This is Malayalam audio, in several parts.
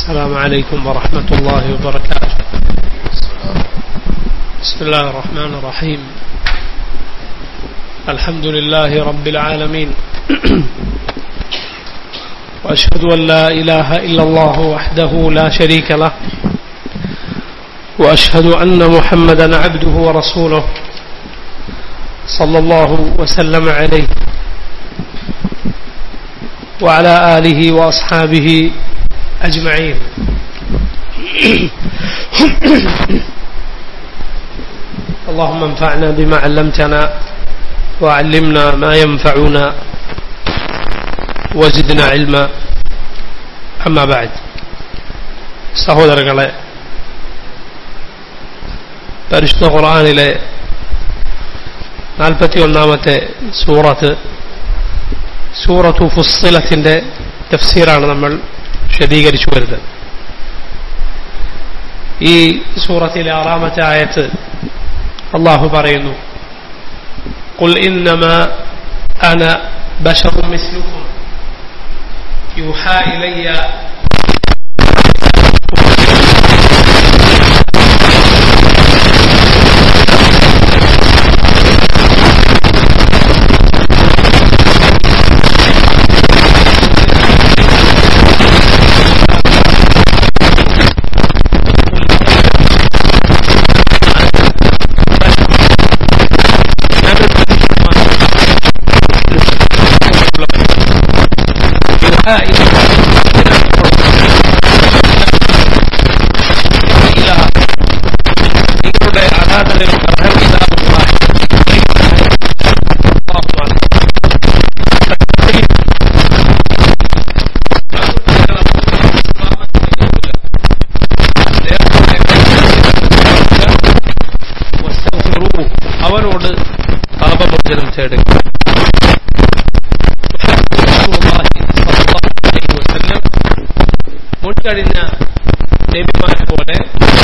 السلام عليكم ورحمة الله وبركاته بسم الله الرحمن الرحيم الحمد لله رب العالمين وأشهد أن لا إله إلا الله وحده لا شريك له وأشهد أن محمدا عبده ورسوله صلى الله وسلم عليه وعلى آله وأصحابه أجمعين اللهم انفعنا بما علمتنا وعلمنا ما ينفعنا وزدنا علما أما بعد സഹോദരങ്ങളെ പരിശുദ്ധ ഖുർആാനിലെ നാൽപ്പത്തി ഒന്നാമത്തെ സൂറത്ത് സൂറത്തു ഫുസ്സിലത്തിന്റെ തഫ്സീറാണ് നമ്മൾ വിശദീകരിച്ചു വരുന്നത് ഈ സൂറത്തിലെ ആറാമത്തെ ആയത്ത് അള്ളാഹു പറയുന്നു قل إنما أنا بشر مثلكم يوحى إلي നിങ്ങളുടെ ആരാധനകൾ അവനോട് പാപമോചനം തേടുക മുൻകഴിഞ്ഞ നബിമാരെ പോലെ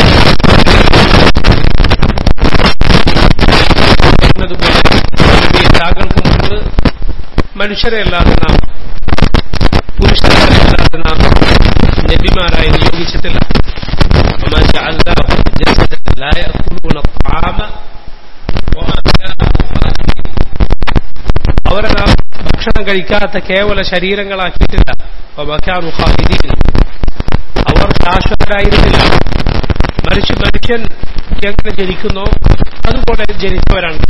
എന്നതുപോലെ താങ്കൾക്ക് മുമ്പ് മനുഷ്യരെ അല്ലാതെ നാം പുരുഷരെ അല്ലാതെ നാം നബിമാരായി നിയോഗിച്ചിട്ടില്ല وما جعلناه جسدا لا يأكلون الطعام وما كانوا خالدين അവരെ നാം ഭക്ഷണം കഴിക്കാത്ത കേവല ശരീരങ്ങളാക്കിയിട്ടില്ല വമക്കാനു ഖാലിദീൻ അവർ ശാശ്വതരായിരുന്നില്ല മനുഷ്യ മനുഷ്യൻ എങ്ങനെ ജനിക്കുന്നോ അതുപോലെ ജനിച്ചവരാണ്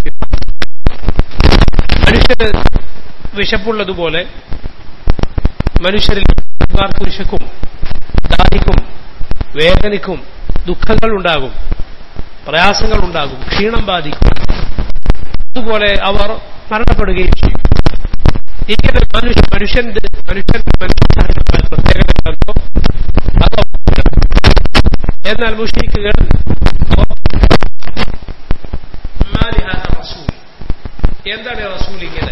മനുഷ്യന് വിശപ്പുള്ളതുപോലെ മനുഷ്യരിൽ വിശക്കും ദാഹിക്കും വേദനിക്കും ദുഃഖങ്ങൾ ഉണ്ടാകും പ്രയാസങ്ങൾ ഉണ്ടാകും ക്ഷീണം ബാധിക്കും അതുപോലെ അവർ മരണപ്പെടുകയും ചെയ്യും ഇങ്ങനെ മനുഷ്യ മനുഷ്യന്റെ മനുഷ്യന്റെ മനസ്സിലാക്കുന്ന പ്രത്യേകതകളോ അതോ എന്നാൽ മുഷ്രിക്കുകൾ എന്താണ് റസൂൽ ഇങ്ങനെ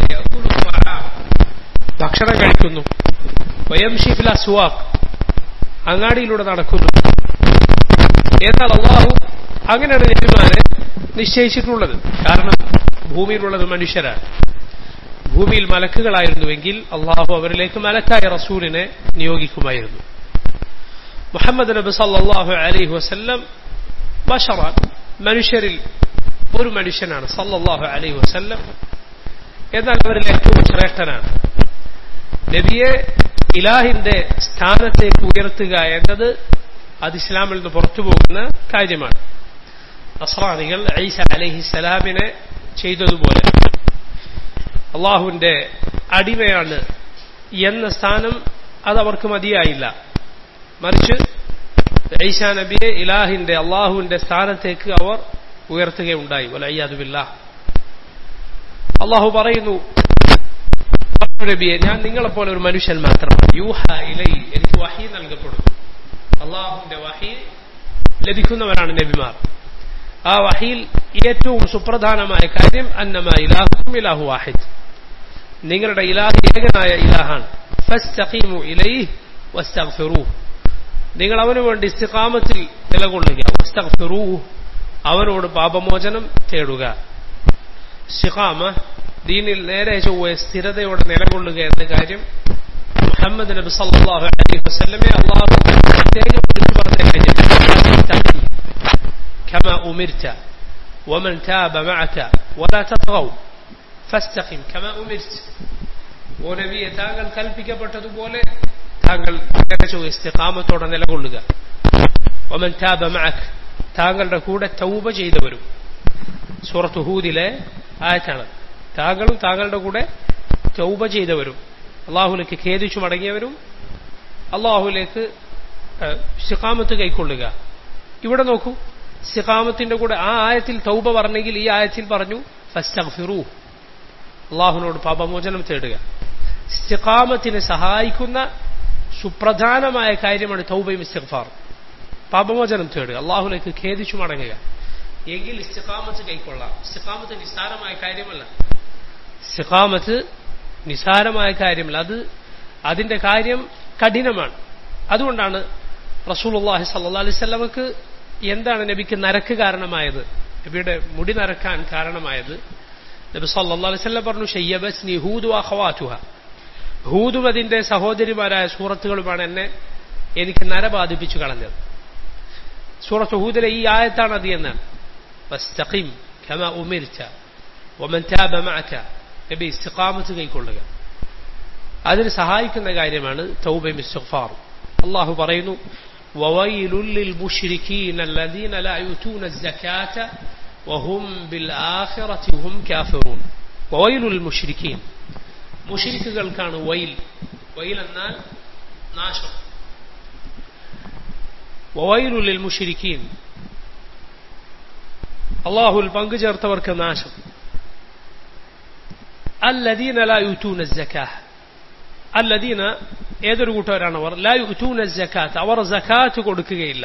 ഭക്ഷണം കഴിക്കുന്നു വയംഷിഫില സുവാഖ് അങ്ങാടിയിലൂടെ നടക്കുന്നു എന്നാൽ അള്ളാഹു അങ്ങനെയാണ് നബിമാരെ നിശ്ചയിച്ചിട്ടുള്ളത് കാരണം ഭൂമിയിലുള്ളത് മനുഷ്യരാണ് ഭൂമിയിൽ മലക്കുകളായിരുന്നുവെങ്കിൽ അള്ളാഹു അവരിലേക്ക് മലക്കായ റസൂലിനെ നിയോഗിക്കുമായിരുന്നു മുഹമ്മദ് നബി സല്ലാഹു അലൈഹി വസല്ലം ബഷറാൻ മനുഷ്യരിൽ ഒരു മനുഷ്യനാണ് സല്ലല്ലാഹു അലൈഹി വസല്ലം എന്നാൽ അവരിൽ ഏറ്റവും ശ്രേഷ്ഠനാണ് നബിയെ ഇലാഹിന്റെ സ്ഥാനത്തേക്ക് ഉയർത്തുക എന്നത് അത് ഇസ്ലാമിൽ നിന്ന് പുറത്തു പോകുന്ന കാര്യമാണ് നസ്രാനികൾ ഐസ അലഹിസലാമിനെ ചെയ്തതുപോലെ അള്ളാഹുവിന്റെ അടിമയാണ് എന്ന സ്ഥാനം അത് അവർക്ക് മതിയായില്ല മറിച്ച് ഐഷാ നബിയെ ഇലാഹിന്റെ അള്ളാഹുവിന്റെ സ്ഥാനത്തേക്ക് അവർ ഉയർത്തുകയുണ്ടായി വലയ്യാതുമില്ല അള്ളാഹു പറയുന്നു നബിയെ ഞാൻ നിങ്ങളെപ്പോലെ ഒരു മനുഷ്യൻ മാത്രമാണ് യൂഹ ഇലൈ എനിക്ക് വഹി നൽകപ്പെടുന്നു അള്ളാഹുവിന്റെ വഹി ലഭിക്കുന്നവരാണ് നബിമാർ ആ വഹിയിൽ ഏറ്റവും സുപ്രധാനമായ കാര്യം അന്നമ ഇലാഹും ഇലാഹു വാഹിദ് നിങ്ങളുടെ ഇലാഹ് ഏകനായ ഇലാഹാണ് ഫസ്തഖീമു ഇലൈഹ് വസ്തഗ്ഫിറൂഹ് നിങ്ങൾ അവനു വേണ്ടി ഇസ്തിഖാമത്തിൽ നിലകൊള്ളുക വസ്തഗ്ഫിറൂഹ് അവനോട് പാപമോചനം തേടുക ഇസ്തിഖാമ ദീനിൽ നേരെ ചൊവ്വെ സ്ഥിരതയോടെ നിലകൊള്ളുക എന്ന കാര്യം മുഹമ്മദ് നബി സല്ലല്ലാഹു അലൈഹി വസല്ലമെ അള്ളാഹു പ്രത്യേകം വിളിച്ചു പറഞ്ഞ കാര്യം كما أمرت ومن تاب معك ولا تطغوا فاستقم كما أمرت ഓ നബിയെ താങ്കൾ കൽപ്പിക്കപ്പെട്ടതുപോലെ താങ്കൾ ഇസ്തിഖാമത്തോടെ നിലകൊള്ളുക ഒമൻ താബ മഅക് താങ്കളുടെ കൂടെ തൗബ ചെയ്തവരും സൂറത്ത് ഹൂദിലെ ആയത്താണ് താങ്കളും താങ്കളുടെ കൂടെ തൗബ ചെയ്തവരും അള്ളാഹുലേക്ക് ഖേദിച്ചു മടങ്ങിയവരും അള്ളാഹുലേക്ക് ഇസ്തിഖാമത്ത് കൈക്കൊള്ളുക ഇവിടെ നോക്കൂ ഇസ്തിഖാമത്തിന്റെ കൂടെ ആ ആയത്തിൽ തൗബ പറഞ്ഞെങ്കിൽ ഈ ആയത്തിൽ പറഞ്ഞു ഫസ്തഗ്ഫിറൂ അള്ളാഹുവിനോട് പാപമോചനം തേടുക ഇസ്തിഖാമത്തിന് സഹായിക്കുന്ന സുപ്രധാനമായ കാര്യമാണ് തൗബയും ഇസ്തിഗ്ഫാർ പാപമോചനം തേടുക അള്ളാഹുലേക്ക് ഖേദിച്ചു മടങ്ങുക എങ്കിൽ ഇസ്തിഖാമത്ത് കൈക്കൊള്ളാം ഇസ്തിഖാമത്ത് നിസ്സാരമായ കാര്യമല്ല ഇസ്തിഖാമത്ത് നിസ്സാരമായ കാര്യമല്ല അത് അതിന്റെ കാര്യം കഠിനമാണ് അതുകൊണ്ടാണ് റസൂലുള്ളാഹി സല്ലല്ലാഹു അലൈഹി വസല്ലമക്ക് എന്താണ് നബിക്ക് നരക്ക് കാരണമായത് നബിയുടെ മുടി നരക്കാൻ കാരണമായത് നബി സല്ലല്ലാഹു അലൈഹി വസല്ലം പറഞ്ഞു ഷയ്യബസ്നി ഹൂദു അഖവാതുഹ ഹൂദും അതിന്റെ സഹോദരിമാരായ സൂറത്തുകളുമാണ് എന്നെ എനിക്ക് നര ബാധിപ്പിച്ചു കളഞ്ഞത് സൂറത്ത് ഹൂദിലെ ഈ ആയത്താണ് അത് എന്നാണ് വസ്തഖിം കമ ഉമിർച്ച വമൻ താബ മഅക നബി ഇസ്തിഖാമത്ത് കൈക്കൊള്ളുക അതിന് സഹായിക്കുന്ന കാര്യമാണ് തൗബയും ഇസ്തിഗ്ഫാറും അള്ളാഹു പറയുന്നു وويل للمشركين الذين لا يؤتون الزكاة وهم بالآخرة هم كافرون وويل للمشركين മുഷിരിക്കുകൾക്കാണ് വൈൽ വൈൽ എന്നാൽ നാശം വൈലുള്ളിൽ മുഷിരിക്കീൻ അള്ളാഹുൽ പങ്കുചേർത്തവർക്ക് നാശം അല്ലദീന ലാ യുറ്റൂന സക്കാഹ് അല്ലദീന ഏതൊരു കൂട്ടവരാണ് അവർ ലാ യുറ്റൂന സക്കാത്ത് അവർ സക്കാത്ത് കൊടുക്കുകയില്ല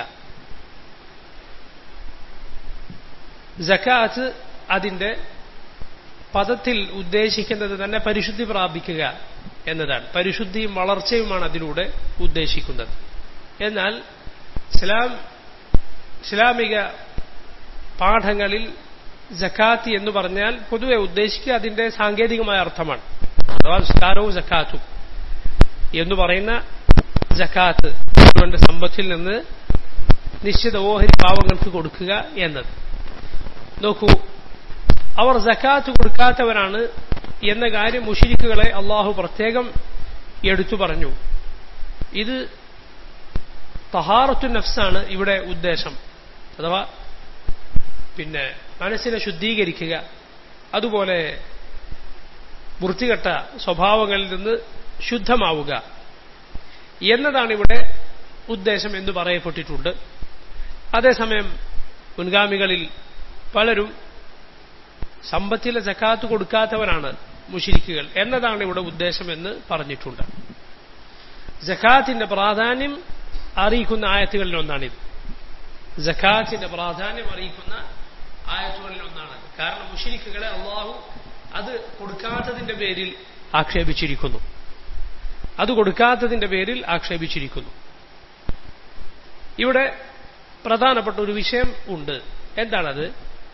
സക്കാത്ത് അതിന്റെ പദത്തിൽ ഉദ്ദേശിക്കുന്നത് തന്നെ പരിശുദ്ധി പ്രാപിക്കുക എന്നതാണ് പരിശുദ്ധിയും വളർച്ചയുമാണ് അതിലൂടെ ഉദ്ദേശിക്കുന്നത് എന്നാൽ ഇസ്ലാം ഇസ്ലാമിക പാഠങ്ങളിൽ ജക്കാത്ത് എന്ന് പറഞ്ഞാൽ പൊതുവെ ഉദ്ദേശിക്കുക അതിന്റെ സാങ്കേതികമായ അർത്ഥമാണ് അഥവാ നിസ്കാരവും ജക്കാത്തും എന്ന് പറയുന്ന ജക്കാത്ത് അവന്റെ സമ്പത്തിൽ നിന്ന് നിശ്ചിത ഓഹരി പാവങ്ങൾക്ക് കൊടുക്കുക എന്നത് നോക്കൂ അവർ ജക്കാത്ത് കൊടുക്കാത്തവരാണ് എന്ന കാര്യം മുഷിരിക്കുകളെ അള്ളാഹു പ്രത്യേകം എടുത്തു പറഞ്ഞു ഇത് തഹാറത്തു നഫ്സാണ് ഇവിടെ ഉദ്ദേശം അഥവാ പിന്നെ മനസ്സിനെ ശുദ്ധീകരിക്കുക അതുപോലെ വൃത്തികെട്ട സ്വഭാവങ്ങളിൽ നിന്ന് ശുദ്ധമാവുക എന്നതാണ് ഇവിടെ ഉദ്ദേശം എന്ന് പറയപ്പെട്ടിട്ടുണ്ട് അതേസമയം മുൻഗാമികളിൽ പലരും സമ്പത്തിലെ ജക്കാത്ത് കൊടുക്കാത്തവരാണ് മുഷിരിക്കുകൾ എന്നതാണ് ഇവിടെ ഉദ്ദേശമെന്ന് പറഞ്ഞിട്ടുണ്ട് ജക്കാത്തിന്റെ പ്രാധാന്യം അറിയിക്കുന്ന ആയത്തുകളിൽ ഒന്നാണിത് ജക്കാത്തിന്റെ പ്രാധാന്യം അറിയിക്കുന്ന ആയത്തുകളിൽ ഒന്നാണ് കാരണം മുഷിരിക്കുകളെ അള്ളാഹു അത് കൊടുക്കാത്തതിന്റെ പേരിൽ ആക്ഷേപിച്ചിരിക്കുന്നു അത് കൊടുക്കാത്തതിന്റെ പേരിൽ ആക്ഷേപിച്ചിരിക്കുന്നു ഇവിടെ പ്രധാനപ്പെട്ട ഒരു വിഷയം ഉണ്ട് എന്താണത്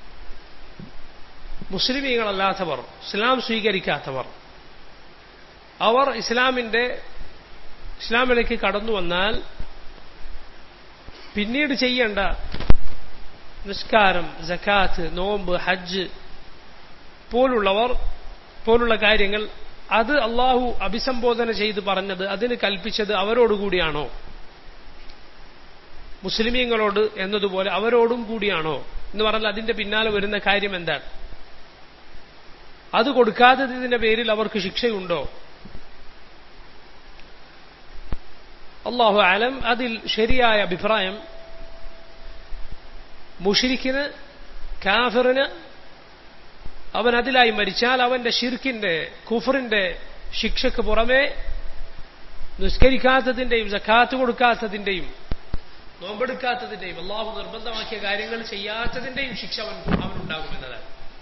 മുസ്ലിമീങ്ങളല്ലാത്തവർ ഇസ്ലാം സ്വീകരിക്കാത്തവർ അവർ ഇസ്ലാമിന്റെ ഇസ്ലാമിലേക്ക് കടന്നു വന്നാൽ പിന്നീട് ചെയ്യേണ്ട നിസ്കാരം ജക്കാത്ത് നോമ്പ് ഹജ്ജ് പോലുള്ളവർ പോലുള്ള കാര്യങ്ങൾ അത് അള്ളാഹു അഭിസംബോധന ചെയ്ത് പറഞ്ഞത് അതിന് കൽപ്പിച്ചത് അവരോടുകൂടിയാണോ മുസ്ലിമീങ്ങളോട് എന്നതുപോലെ അവരോടും കൂടിയാണോ എന്ന് പറഞ്ഞാൽ അതിന്റെ പിന്നാലെ വരുന്ന കാര്യം എന്താണ് അത് കൊടുക്കാത്തതിന്റെ പേരിൽ അവർക്ക് ശിക്ഷയുണ്ടോ അള്ളാഹു ആലം അതിൽ ശരിയായ അഭിപ്രായം മുഷിരിക്കിന് കാഫിറിന് അവൻ അതിലായി മരിച്ചാൽ അവന്റെ ഷിർക്കിന്റെ കുഫറിന്റെ ശിക്ഷയ്ക്ക് പുറമേ നിസ്കരിക്കാത്തതിന്റെയും ജക്കാത്ത് കൊടുക്കാത്തതിന്റെയും നോമ്പെടുക്കാത്തതിന്റെയും അള്ളാഹു നിർബന്ധമാക്കിയ കാര്യങ്ങൾ ചെയ്യാത്തതിന്റെയും ശിക്ഷ അവൻ അവനുണ്ടാകുമെന്നതാണ്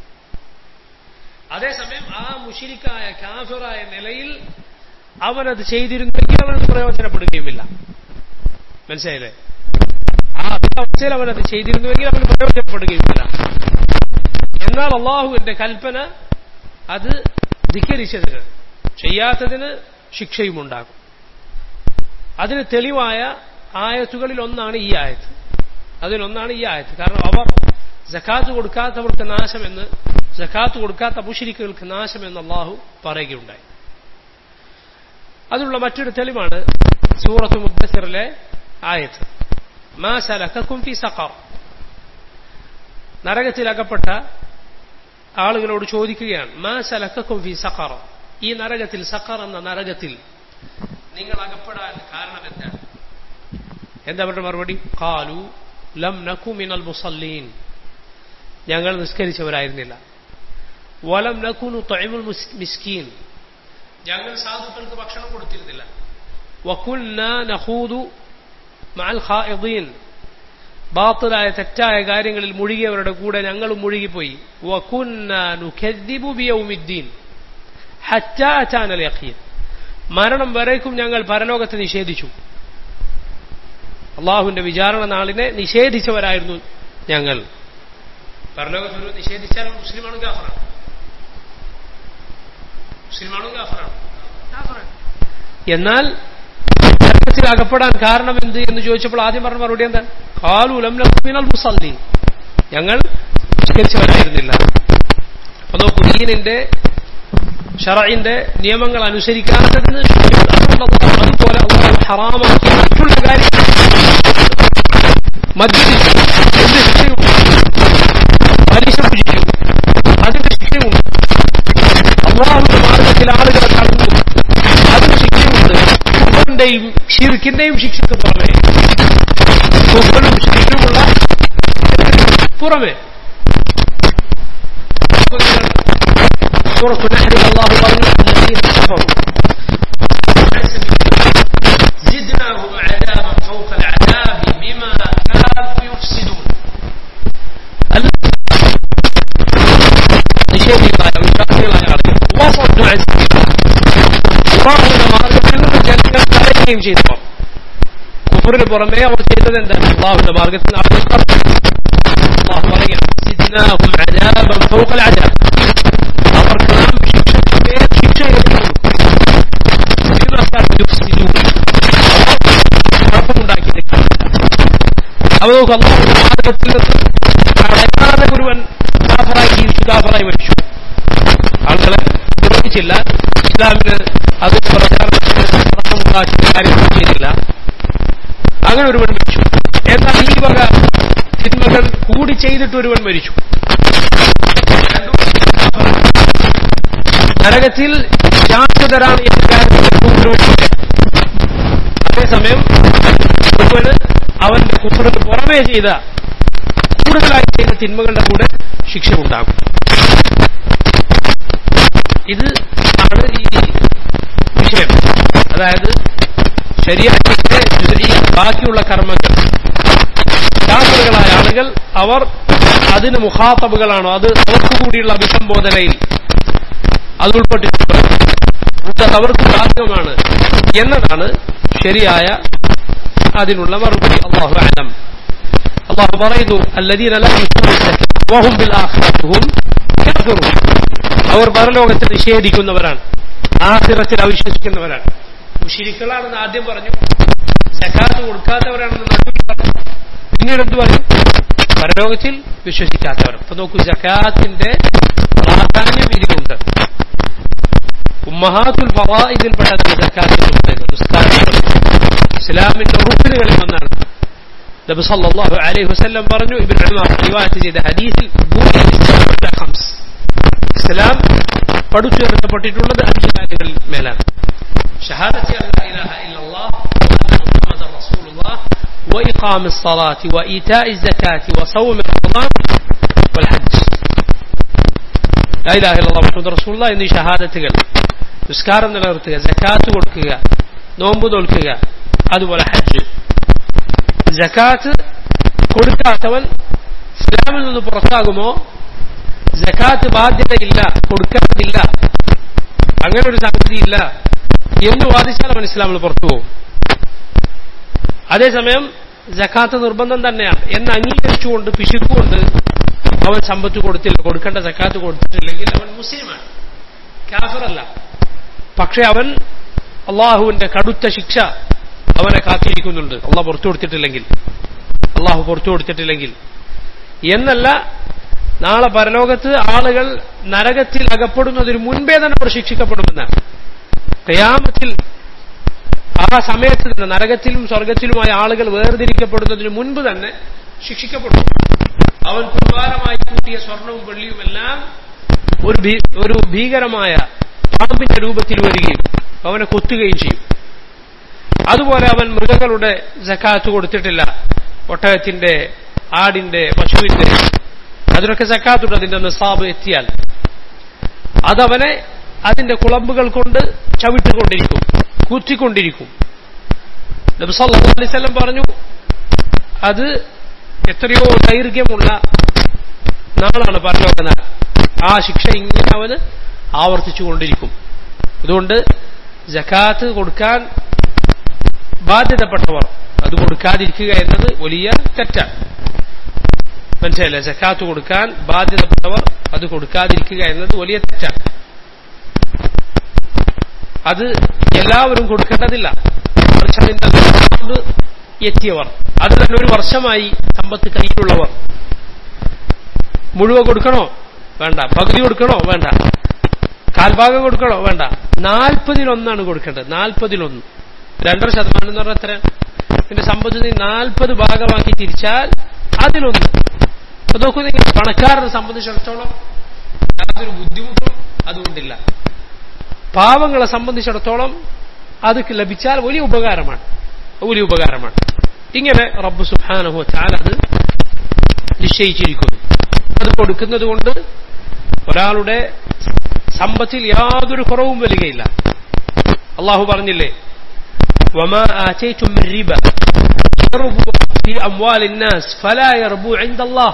അതേസമയം ആ മുഷിരിക്കായ കാഫിറായ നിലയിൽ അവനത് ചെയ്തിരുന്നെങ്കിൽ അവനത് പ്രയോജനപ്പെടുകയുമില്ല മനസ്സിലായില്ലേ ആ അവസ്ഥയിൽ അവനത് ചെയ്തിരുന്നുവെങ്കിൽ അവന് പ്രയോജനപ്പെടുകയുമില്ല എന്നാൽ അള്ളാഹുവിന്റെ കൽപ്പന അത് ധിക്കരിച്ചതിന് ചെയ്യാത്തതിന് ശിക്ഷയുമുണ്ടാകും അതിന് തെളിവായ ആയത്തുകളിൽ ഒന്നാണ് ഈ ആയത്ത് അതിലൊന്നാണ് ഈ ആയത്ത് കാരണം അവർ ജക്കാത്ത് കൊടുക്കാത്തവർക്ക് നാശമെന്ന് ജക്കാത്ത് കൊടുക്കാത്ത മുഷിരിക്കുകൾക്ക് നാശമെന്ന് അള്ളാഹു പറയുകയുണ്ടായി അതിനുള്ള മറ്റൊരു തെളിവാണ് സൂറത്ത് മുദ്ദസിറിലെ ആയത്ത് മാ സലക്കും ഫി സഖർ നരകത്തിലകപ്പെട്ട ആളുകളോട് ചോദിക്കുകയാണ് മാ സലക്കും ഫി സഖർ ഈ നരകത്തിൽ സഖർ എന്ന നരകത്തിൽ നിങ്ങൾ അകപ്പെടാൻ കാരണം എന്താണ് എന്താ അവരുടെ മറുപടി കാലു ലം നക്കു മിനൽ മുസല്ലീൻ ഞങ്ങൾ നിസ്കരിച്ചവരായിരുന്നില്ല വലം നക്കുനു തൊഴിമുൽ മിസ്കീൻ ഞങ്ങൾ സാധുക്കൾക്ക് ഭക്ഷണം കൊടുത്തിരുന്നില്ല വക്കുൽന നഹൂദു മാൽ ഖാഇദീൻ ബാത്തിലായ തെറ്റായ കാര്യങ്ങളിൽ മുഴുകിയവരുടെ കൂടെ ഞങ്ങളും മുഴുകിപ്പോയി വക്കുന്ന നുഖദ്ദിബു ബിയൗമിദ്ദീൻ ഹറ്റാ അറ്റാനൽ യഖീൻ മരണം വരേക്കും ഞങ്ങൾ പരലോകത്തെ നിഷേധിച്ചു അള്ളാഹുവിന്റെ വിചാരണ നാളിനെ നിഷേധിച്ചവരായിരുന്നു ഞങ്ങൾ പരലോകത്ത് ഒരു നിഷേധിച്ചാൽ മുസ്ലിമാണ് ഗാഫറാണ് മുസ്ലിമാണോ ഗാഫറാണ് ഗാഫറാണ് എന്നാൽ നരകത്തിൽ അകപ്പെടാൻ കാരണം എന്ത് എന്ന് ചോദിച്ചപ്പോൾ ആദ്യം പറഞ്ഞ മറുപടി എന്താ കാലൂലം ലമിനൽ മുസല്ലി ഞങ്ങൾ നിഷ്കരിച്ചവരായിരുന്നില്ല അപ്പൊ നോക്കൂ ദീനിന്റെ ഷറയിന്റെ നിയമങ്ങൾ അനുസരിക്കാത്തതിന് അതുപോലെ ഹറാമാക്കിയ മറ്റുള്ള കാര്യങ്ങൾ മദ്യപിച്ചു എന്ത് ശിക്ഷയുണ്ട് പലിശ പൂജിച്ചു അതിന്റെ ശിക്ഷയുണ്ട് അള്ളാഹുന്റെ മാർഗത്തിൽ ആളുകളെ കടന്നു അതിന് ശിക്ഷയുണ്ട് കുഫറിന്റെയും ഷിർക്കിന്റെയും ശിക്ഷയ്ക്ക് പുറമെ കുഫറും ഷിർക്കുമുള്ള പുറമെ سورة النحل الله പറഞ്ഞു الذين كفروا زدناهم عذابا فوق العذاب بما كانوا يفسدون നിഷേധികളായ വിശ്വാസികളായ ആളുകൾ വസദ്ദു അൻ അള്ളാഹുവിന്റെ മാർഗത്തിൽ നിന്ന് ജനങ്ങൾ തടയുകയും ചെയ്തവർ കുഫറിന് പുറമേ അവർ ചെയ്തത് എന്താണ് അള്ളാഹുവിന്റെ മാർഗത്തിൽ നിന്ന് ആളുകൾ അള്ളാഹു പറയുക സിദ്നാഹും അജാബം ഫൗഖൽ അജാബ് അവർക്ക് നാം ശിക്ഷ ശിക്ഷ കുഴപ്പമുണ്ടാക്കി അവ നോക്ക് അള്ളാഹുവിന്റെ മാർഗത്തിൽ നിന്ന് അടയാതെ ഒരുവൻ കാഫറായി ജീവിച്ചു കാഫറായി മരിച്ചു ആളുകളെ വിരോധിച്ചില്ല ഇസ്ലാമിന് അത് പ്രചാരണത്തിന് കാര്യങ്ങൾ ചെയ്തില്ല അങ്ങനെ ഒരുവൻ മരിച്ചു എന്നാൽ ഈ വക തിന്മകൾ കൂടി ചെയ്തിട്ട് ഒരുവൻ മരിച്ചു നരകത്തിൽ ശാശ്വതരാണ് എന്ന കാര്യത്തിൽ അതേസമയം ഒരുവന് അവന്റെ കുഫറിന് പുറമേ ചെയ്ത കൂടുതലായി ചെയ്ത തിന്മകളുടെ കൂടെ ശിക്ഷ ഉണ്ടാകും ഇത് ആണ് ഈ വിഷയം അതായത് ശരീരത്തിന്റെ ബാക്കിയുള്ള കർമ്മങ്ങൾ ശാസ്ത്രകളായ ആളുകൾ അവർ അതിന് മുഖാത്തബുകളാണോ അത് അവർക്ക് കൂടിയുള്ള അഭിസംബോധനയിൽ അത് ഉൾപ്പെട്ടിട്ടുണ്ട് അത് അവർക്ക് ബാധകമാണ് എന്നതാണ് ശരിയായ അതിനുള്ള മറുപടി അള്ളാഹു അലം അള്ളാഹു പറയുന്നു الذين لا يؤتون الزكاة وهم بالآخرة هم كافرون അവർ പരലോകത്തെ നിഷേധിക്കുന്നവരാണ് ആഖിറത്തിൽ അവിശ്വസിക്കുന്നവരാണ് മുഷിരിക്കളാണെന്ന് ആദ്യം പറഞ്ഞു സക്കാത്ത് കൊടുക്കാത്തവരാണെന്ന് നടുവിൽ പറഞ്ഞു പിന്നീട് എന്ത് പറഞ്ഞു പരലോകത്തിൽ വിശ്വസിക്കാത്തവർ അപ്പൊ നോക്കൂ ജക്കാത്തിന്റെ പ്രാധാന്യം ഇതിലുണ്ട് ഉമ്മഹാത്തുൽ ഫവായിദിൽപ്പെട്ടതാണ് ജക്കാത്തിന്റെ നിസ്കാരങ്ങൾ ഇസ്ലാമിന്റെ ഉറുപ്പിനുകളിൽ ഒന്നാണ് നബി സല്ലല്ലാഹു അലൈഹി വസല്ലം പറഞ്ഞു ഇബ്നു ഉമർ റിവായത്ത് ചെയ്ത ഹദീസിൽ ഖംസ് ഇസ്ലാം പടുത്തുയർത്തപ്പെട്ടിട്ടുള്ളത് അഞ്ച് കാര്യങ്ങളിൽ മേലാണ് ഷഹാദത്തി അല്ലാ ഇലാഹ ഇല്ലല്ലാഹ് മുഹമ്മദ് റസൂലുള്ളാഹ് وإقام الصلاة وإيتاء الزكاة وصوم رمضان والحج لا إله إلا الله محمد رسول الله എന്നീ ഷഹാദത്തുകൾ നിസ്കാരം നിലനിർത്തുക ജക്കാത്ത് കൊടുക്കുക നോമ്പ് നോൽക്കുക അതുപോലെ ഹജ്ജ് ജക്കാത്ത് കൊടുക്കാത്തവൻ ഇസ്ലാമിൽ നിന്ന് പുറത്താകുമോ ജക്കാത്ത് ബാധ്യതയില്ല കൊടുക്കാതില്ല അങ്ങനെ ഒരു സംഗതിയില്ല എന്ന് വാദിച്ചാൽ അവൻ ഇസ്ലാമിൽ പുറത്തു പോകും അതേസമയം ജക്കാത്ത് നിർബന്ധം തന്നെയാണ് എന്ന് അംഗീകരിച്ചുകൊണ്ട് പിശുക്കുകൊണ്ട് അവൻ സമ്പത്ത് കൊടുത്തില്ല കൊടുക്കേണ്ട ജക്കാത്ത് കൊടുത്തിട്ടില്ലെങ്കിൽ അവൻ മുസ്ലിമാണ് കാഫറല്ല പക്ഷെ അവൻ അള്ളാഹുവിന്റെ കടുത്ത ശിക്ഷ അവനെ കാത്തിരിക്കുന്നുണ്ട് അള്ളാഹ് പുറത്തു കൊടുത്തിട്ടില്ലെങ്കിൽ അള്ളാഹു പുറത്തു കൊടുത്തിട്ടില്ലെങ്കിൽ എന്നല്ല നാളെ പരലോകത്ത് ആളുകൾ നരകത്തിൽ അകപ്പെടുന്നതിന് മുൻപേ തന്നെ അവർ ശിക്ഷിക്കപ്പെടുമെന്നാണ് കയാമത്തിൽ ആ സമയത്ത് തന്നെ നരകത്തിലും സ്വർഗത്തിലുമായ ആളുകൾ വേർതിരിക്കപ്പെടുന്നതിന് മുൻപ് തന്നെ ശിക്ഷിക്കപ്പെടും അവൻ കുർബാനമായി കൂട്ടിയ സ്വർണവും വെള്ളിയും എല്ലാം ഒരു ഭീ- ഒരു ഭീകരമായ പാമ്പിന്റെ രൂപത്തിൽ വരികയും അവനെ കൊത്തുകയും ചെയ്യും അതുപോലെ അവൻ മൃഗങ്ങളുടെ ജക്കാത്ത് കൊടുത്തിട്ടില്ല ഒട്ടകത്തിന്റെ ആടിന്റെ പശുവിന്റെ അതിനൊക്കെ ജക്കാത്തുണ്ട് അതിന്റെ നിസാബ് എത്തിയാൽ അതവനെ അതിന്റെ കുളമ്പുകൾ കൊണ്ട് ചവിട്ടുകൊണ്ടിരിക്കും കൂറ്റിക്കൊണ്ടിരിക്കും നബി സല്ലല്ലാഹു അലൈഹി വസല്ലം പറഞ്ഞു അത് എത്രയോ ദൈർഘ്യമുള്ള നാളാണ് പരലോകന ആ ശിക്ഷ ഇങ്ങനെ അവന് ആവർത്തിച്ചുകൊണ്ടിരിക്കും അതുകൊണ്ട് ജക്കാത്ത് കൊടുക്കാൻ ബാധ്യതപ്പെട്ടവർ അത് കൊടുക്കാതിരിക്കുക എന്നത് വലിയ തെറ്റാണ് മനസ്സിലായില്ലേ ജക്കാത്ത് കൊടുക്കാൻ ബാധ്യതപ്പെട്ടവർ അത് കൊടുക്കാതിരിക്കുക എന്നത് വലിയ തെറ്റാണ് അത് എല്ലാവരും കൊടുക്കേണ്ടതില്ല മറിച്ച് അതിന്റെ നിലപാട് എത്തിയവർ അത് തന്നെ ഒരു വർഷമായി സമ്പത്ത് കയ്യിലുള്ളവർ മുഴുവൻ കൊടുക്കണോ വേണ്ട പകുതി കൊടുക്കണോ വേണ്ട കാൽഭാഗം കൊടുക്കണോ വേണ്ട നാൽപ്പതിലൊന്നാണ് കൊടുക്കേണ്ടത് നാൽപ്പതിലൊന്ന് രണ്ടര ശതമാനം എന്ന് പറഞ്ഞാൽ എത്ര പിന്നെ സമ്പത്ത് നീ നാൽപ്പത് ഭാഗമാക്കി തിരിച്ചാൽ അതിലൊന്ന് അപ്പൊ നോക്കൂ നിങ്ങൾ പണക്കാരനെ സംബന്ധിച്ചിടത്തോളം യാതൊരു ബുദ്ധിമുട്ടും അതുകൊണ്ടില്ല പാവങ്ങളെ സംബന്ധിച്ചിടത്തോളം അത് ലഭിച്ചാൽ വലിയ ഉപകാരമാണ് വലിയ ഉപകാരമാണ് ഇങ്ങനെ റബ്ബ് സുഹാനഹു ചാൽ അത് നിശ്ചയിച്ചിരിക്കുന്നു അത് കൊടുക്കുന്നത് കൊണ്ട് ഒരാളുടെ സമ്പത്തിൽ യാതൊരു കുറവും വരികയില്ല അള്ളാഹു പറഞ്ഞില്ലേ وما آتيتم من ربا يربو في أموال الناس فلا يربو عند الله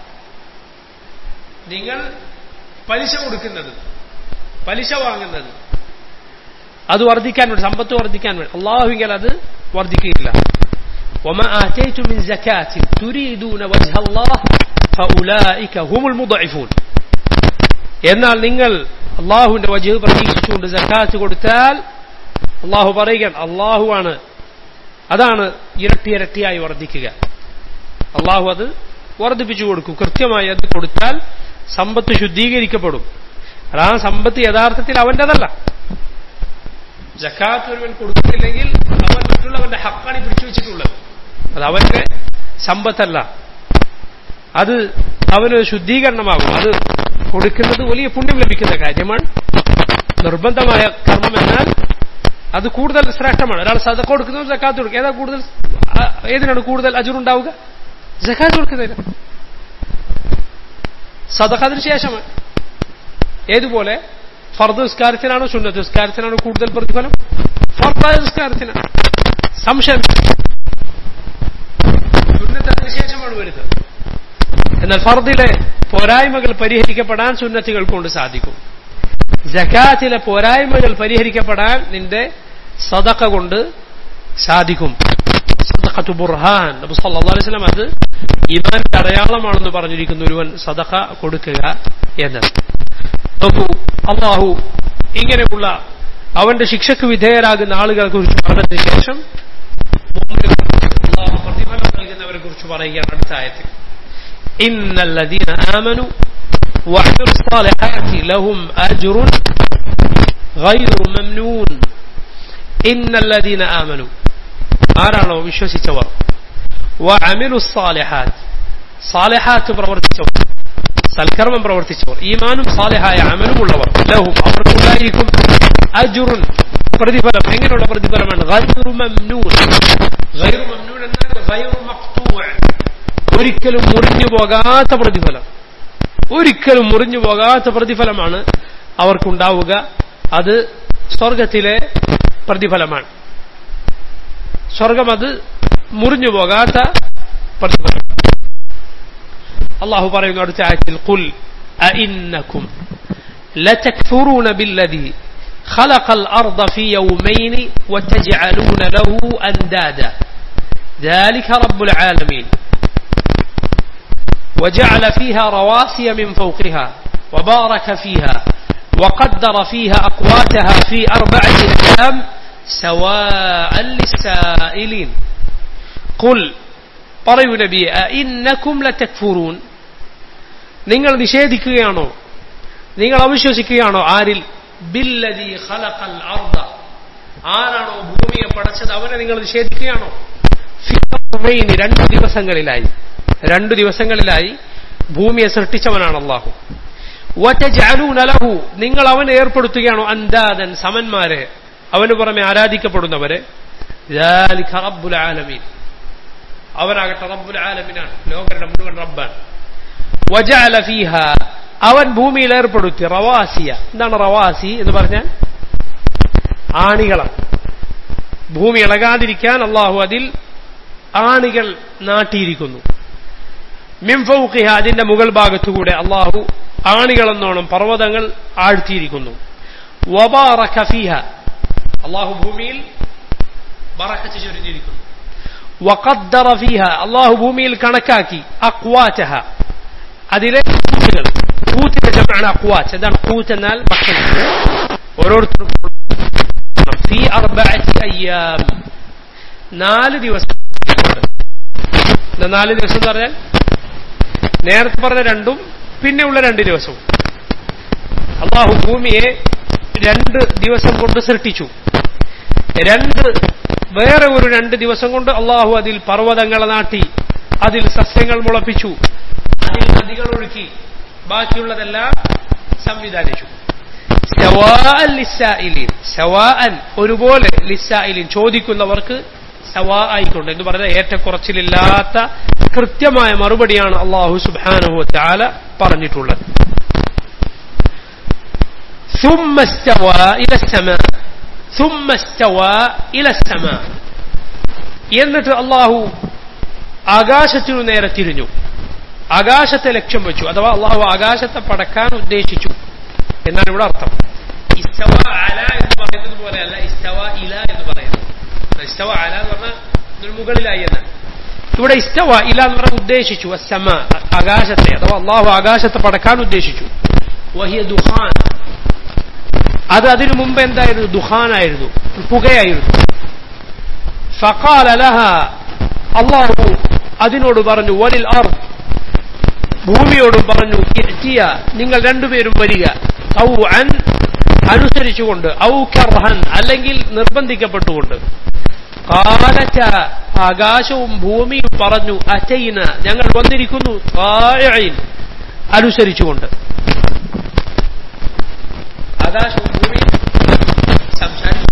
നിങ്ങൾ പലിശ കൊടുക്കുന്നത് പലിശ വാങ്ങുന്നത് അത് വർദ്ധിക്കാൻ വേണ്ടി സമ്പത്ത് വർദ്ധിക്കാൻ വേണ്ടി അള്ളാഹുവിൽ അത് വർദ്ധിക്കുകയില്ല وما آتيتم من زكاة تريدون وجه الله فأولئك هم المضعفون എന്നാൽ നിങ്ങൾ അള്ളാഹുവിന്റെ വജഹ് പ്രതീക്ഷിച്ചുകൊണ്ട് ജക്കാത്ത് കൊടുത്താൽ അള്ളാഹു പറയുകയാണ് അള്ളാഹുവാണ് അതാണ് ഇരട്ടി ഇരട്ടിയായി വർദ്ധിക്കുക അള്ളാഹു അത് വർദ്ധിപ്പിച്ചു കൊടുക്കും കൃത്യമായി അത് കൊടുത്താൽ സമ്പത്ത് ശുദ്ധീകരിക്കപ്പെടും ആ സമ്പത്ത് യഥാർത്ഥത്തിൽ അവന്റേതല്ല ജക്കാത്ത് ഒരുവൻ കൊടുക്കുന്നില്ലെങ്കിൽ അവൻ മറ്റുള്ളവന്റെ ഹക്കാണ് പിടിച്ചു വെച്ചിട്ടുള്ളത് അത് അവന്റെ സമ്പത്തല്ല അത് അവന് ശുദ്ധീകരണമാകും അത് കൊടുക്കുന്നത് വലിയ പുണ്യം ലഭിക്കുന്ന കാര്യമാണ് നിർബന്ധമായ കർമ്മം എന്നാൽ അത് കൂടുതൽ ശ്രേഷ്ഠമാണ് ഒരാൾ സദക്ക കൊടുക്കുന്നത് ജക്കാത്ത് കൊടുക്കുക ഏതാ കൂടുതൽ ആ, ഏതിനാണ് കൂടുതൽ അജുറുണ്ടാവുക ജക്കാത്ത് കൊടുക്കുന്നതിന് സദക്ക അതിന് ശേഷമാണ് ഏതുപോലെ ഫർദ് നിസ്കാരത്തിനാണോ സുന്നത്ത് നിസ്കാരത്തിനാണോ കൂടുതൽ പ്രതിഫലം ഫർദായ നിസ്കാരത്തിനാണ് സംശയം സുന്നത്ത് അതിന് ശേഷമാണ് വരുന്നത് എന്നാൽ ഫർദിലെ പോരായ്മകൾ പരിഹരിക്കപ്പെടാൻ സുന്നത്തുകൾ കൊണ്ട് സാധിക്കും ജക്കാത്തിലെ പോരായ്മകൾ പരിഹരിക്കപ്പെടാൻ നിന്റെ സദക്ക കൊണ്ട് സാധിക്കും സദഖത്തു ബുർഹാൻ നബി സല്ലല്ലാഹു അലൈഹി വസല്ലം അത് ഈമാന്റെ അടയാളമാണെന്ന് പറഞ്ഞിരിക്കുന്ന ഒരുവൻ സദഖ കൊടുക്കുക എന്നത് നോക്കൂ അള്ളാഹു ഇങ്ങനെയുള്ള അവന്റെ ശിക്ഷയ്ക്ക് വിധേയരാകുന്ന ആളുകളെ കുറിച്ച് പറഞ്ഞതിന് ശേഷം മുഅ്മിനുകൾക്ക് അള്ളാഹു പ്രതിഫലം നൽകുന്നവരെ കുറിച്ച് പറയുകയാണ് അടുത്ത ആയത്തിൽ إن الذين آمنوا وعملوا الصالحات لهم أجر غير ممنون إن الذين آمنوا ആരാണോ വിശ്വസിച്ചവർ വഅമിലു സാലിഹാത്ത് സാലിഹാത്ത് പ്രവർത്തിച്ചവർ സൽക്കർമ്മം പ്രവർത്തിച്ചവർ ഈമാനും സാലിഹായ അമലും ഉള്ളവർ ലഹും അവർക്കുണ്ടായിരിക്കും അജുറുൻ പ്രതിഫലം എങ്ങനെയുള്ള പ്രതിഫലമാണ് ഗൈറു മംനൂൻ ഗൈറു മംനൂൻ എന്നാൽ ഗൈറു മഖ്തൂഅ ഒരിക്കലും മുറിഞ്ഞു പോകാത്ത പ്രതിഫലം ഒരിക്കലും മുറിഞ്ഞു പോകാത്ത പ്രതിഫലമാണ് അവർക്കുണ്ടാവുക അത് സ്വർഗത്തിലെ പ്രതിഫലമാണ് സ്വർഗം അത് മുറിഞ്ഞു പോകാത്ത പ്രതിഫലം അള്ളാഹു പറയുന്നു അടുത്ത ആയത്തിൽ കുൽ أئنكم لتكفرون بالذي خلق الأرض في يومين وتجعلون له أندادا ذلك رب العالمين وجعل فيها رواسي من فوقها وبارك فيها وقدر فيها أقواتها في أربعة أيام سواء للسائلين قل പറയൂ നബിയെ ഇന്നക്കും ലതക്ഫുറൂൻ നിങ്ങൾ നിഷേധിക്കുകയാണോ നിങ്ങൾ അവിശ്വസിക്കുകയാണോ ആരിൽ ബില്ലദി ഖലഖൽ അർദ ആരാണോ ഭൂമിയെ പടച്ചത് അവനെ നിങ്ങൾ നിഷേധിക്കുകയാണോ ഫിറൗനൈനി രണ്ട് ദിവസങ്ങളിലായി രണ്ട് ദിവസങ്ങളിലായി ഭൂമിയെ സൃഷ്ടിച്ചവനാണ് അള്ളാഹു വതജഅലൂന ലഹു നിങ്ങൾ അവനെ ഏർപ്പെടുത്തുകയാണോ അന്താദൻ സമന്മാരെ അവന് പുറമെ ആരാധിക്കപ്പെടുന്നവരെ ذلك رب العالمين അവനാകട്ടെ റബ്ബുൽ ആലമിനാണ് ലോകരുടെ മുഴുവൻ റബ്ബാണ് വജഅല ഫീഹ അവൻ ഭൂമിയിൽ ഏർപ്പെടുത്തി റവാസിയ എന്താണ് റവാസി എന്ന് പറഞ്ഞാൽ ആണികളാണ് ഭൂമി ഇളകാതിരിക്കാൻ അള്ളാഹു അതിൽ ആണികൾ നാട്ടിയിരിക്കുന്നു മിംഫൌഖിഹ അതിന്റെ മുകൾ ഭാഗത്തുകൂടെ അള്ളാഹു ആണികളെന്നോണം പർവ്വതങ്ങൾ ആഴ്ത്തിയിരിക്കുന്നു വബാറക ഫീഹ അള്ളാഹു ഭൂമിയിൽ ബറക്കത്ത് ചൊരിഞ്ഞിരിക്കുന്നു വഖദ്ദറ ഫീഹ അള്ളാഹു ഭൂമിയിൽ കണക്കാക്കി അക്വാറ്റഹ അതിലെ കൂറ്റുകൾ കൂത്തിന്റെ ജമാണ് അക്വാച്ച് എന്താണ് കൂറ്റ് എന്നാൽ ഭക്ഷണം ഓരോരുത്തരും ഫീ അർബഅത്തി അയ്യാം നാല് ദിവസം നാല് ദിവസം എന്ന് പറഞ്ഞാൽ നേരത്തെ പറഞ്ഞ രണ്ടും പിന്നെ ഉള്ള രണ്ട് ദിവസവും അള്ളാഹു ഭൂമിയെ രണ്ട് ദിവസം കൊണ്ട് സൃഷ്ടിച്ചു രണ്ട് വേറെ ഒരു രണ്ട് ദിവസം കൊണ്ട് അള്ളാഹു അതിൽ പർവ്വതങ്ങളെ നാട്ടി അതിൽ സസ്യങ്ങൾ മുളപ്പിച്ചു അതിൽ നദികൾ ഒഴുക്കി ബാക്കിയുള്ളതെല്ലാം സംവിധാനിച്ചു സവാഅൻ ലിസ്സായിലീൻ സവാഅൻ ഒരുപോലെ ലിസ്സായിലീൻ ചോദിക്കുന്നവർക്ക് സവാ ആയിക്കൊണ്ട് എന്ന് പറഞ്ഞാൽ ഏറ്റക്കുറച്ചിലില്ലാത്ത കൃത്യമായ മറുപടിയാണ് അള്ളാഹു സുബാനുഹു ചാല പറഞ്ഞിട്ടുള്ളത് ثم استوى إلى السماء ثم استوى إلى السماء എന്നിട്ട് അള്ളാഹു ആകാശത്തിനു നേരെ തിരിഞ്ഞു ആകാശത്തെ ലക്ഷ്യം വെച്ചു അഥവാ അള്ളാഹു ആകാശത്തെ പടക്കാൻ ഉദ്ദേശിച്ചു എന്നാണ് ഇവിടെ അർത്ഥം ഇസ്തവ അല എന്ന് പറയുന്നത് പോലെയല്ല ഇസ്തവ ഇല എന്ന് പറയുന്നത് ഇസ്തവ അല എന്ന് പറഞ്ഞാൽ ഇതിന് മുകളിലായി എന്ന് ഇവിടെ ഇസ്തവ ഇല എന്ന് പറഞ്ഞാൽ ഉദ്ദേശിച്ചു അസമ ആകാശത്തെ അഥവാ അള്ളാഹു ആകാശത്തെ പടക്കാൻ ഉദ്ദേശിച്ചു വഹിയ ദുഹാൻ അത് അതിനു മുമ്പ് എന്തായിരുന്നു ദുഹാനായിരുന്നു പുകയായിരുന്നു ഫഖാല ലഹ അള്ളാഹു അതിനോട് പറഞ്ഞു വലിൽ അർ ഭൂമിയോടും പറഞ്ഞു ഇറ്റിയ നിങ്ങൾ രണ്ടുപേരും വരിക ഔ അൻ അനുസരിച്ചുകൊണ്ട് ഔ കർഹൻ അല്ലെങ്കിൽ നിർബന്ധിക്കപ്പെട്ടുകൊണ്ട് കാലച്ച ആകാശവും ഭൂമിയും പറഞ്ഞു അറ്റയിന ഞങ്ങൾ വന്നിരിക്കുന്നു അനുസരിച്ചുകൊണ്ട് ആകാശവും ഭൂമിയും സംസാരിച്ചു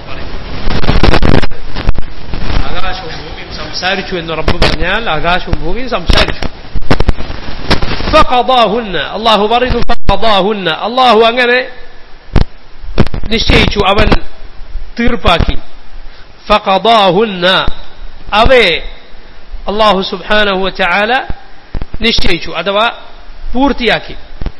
ആകാശവും ഭൂമിയും സംസാരിച്ചു എന്ന് റബ്ബ് പറഞ്ഞാൽ ആകാശവും ഭൂമിയും സംസാരിച്ചു ഫഖദാഹുന്ന അള്ളാഹു പറയുന്നു ഫഖദാഹുന്ന അള്ളാഹു അങ്ങനെ നിശ്ചയിച്ചു അവൻ തീർപ്പാക്കി ഫഖദാഹുന്ന അവയെ അള്ളാഹു സുബ്ഹാനഹു വതആല നിശ്ചയിച്ചു അഥവാ പൂർത്തിയാക്കി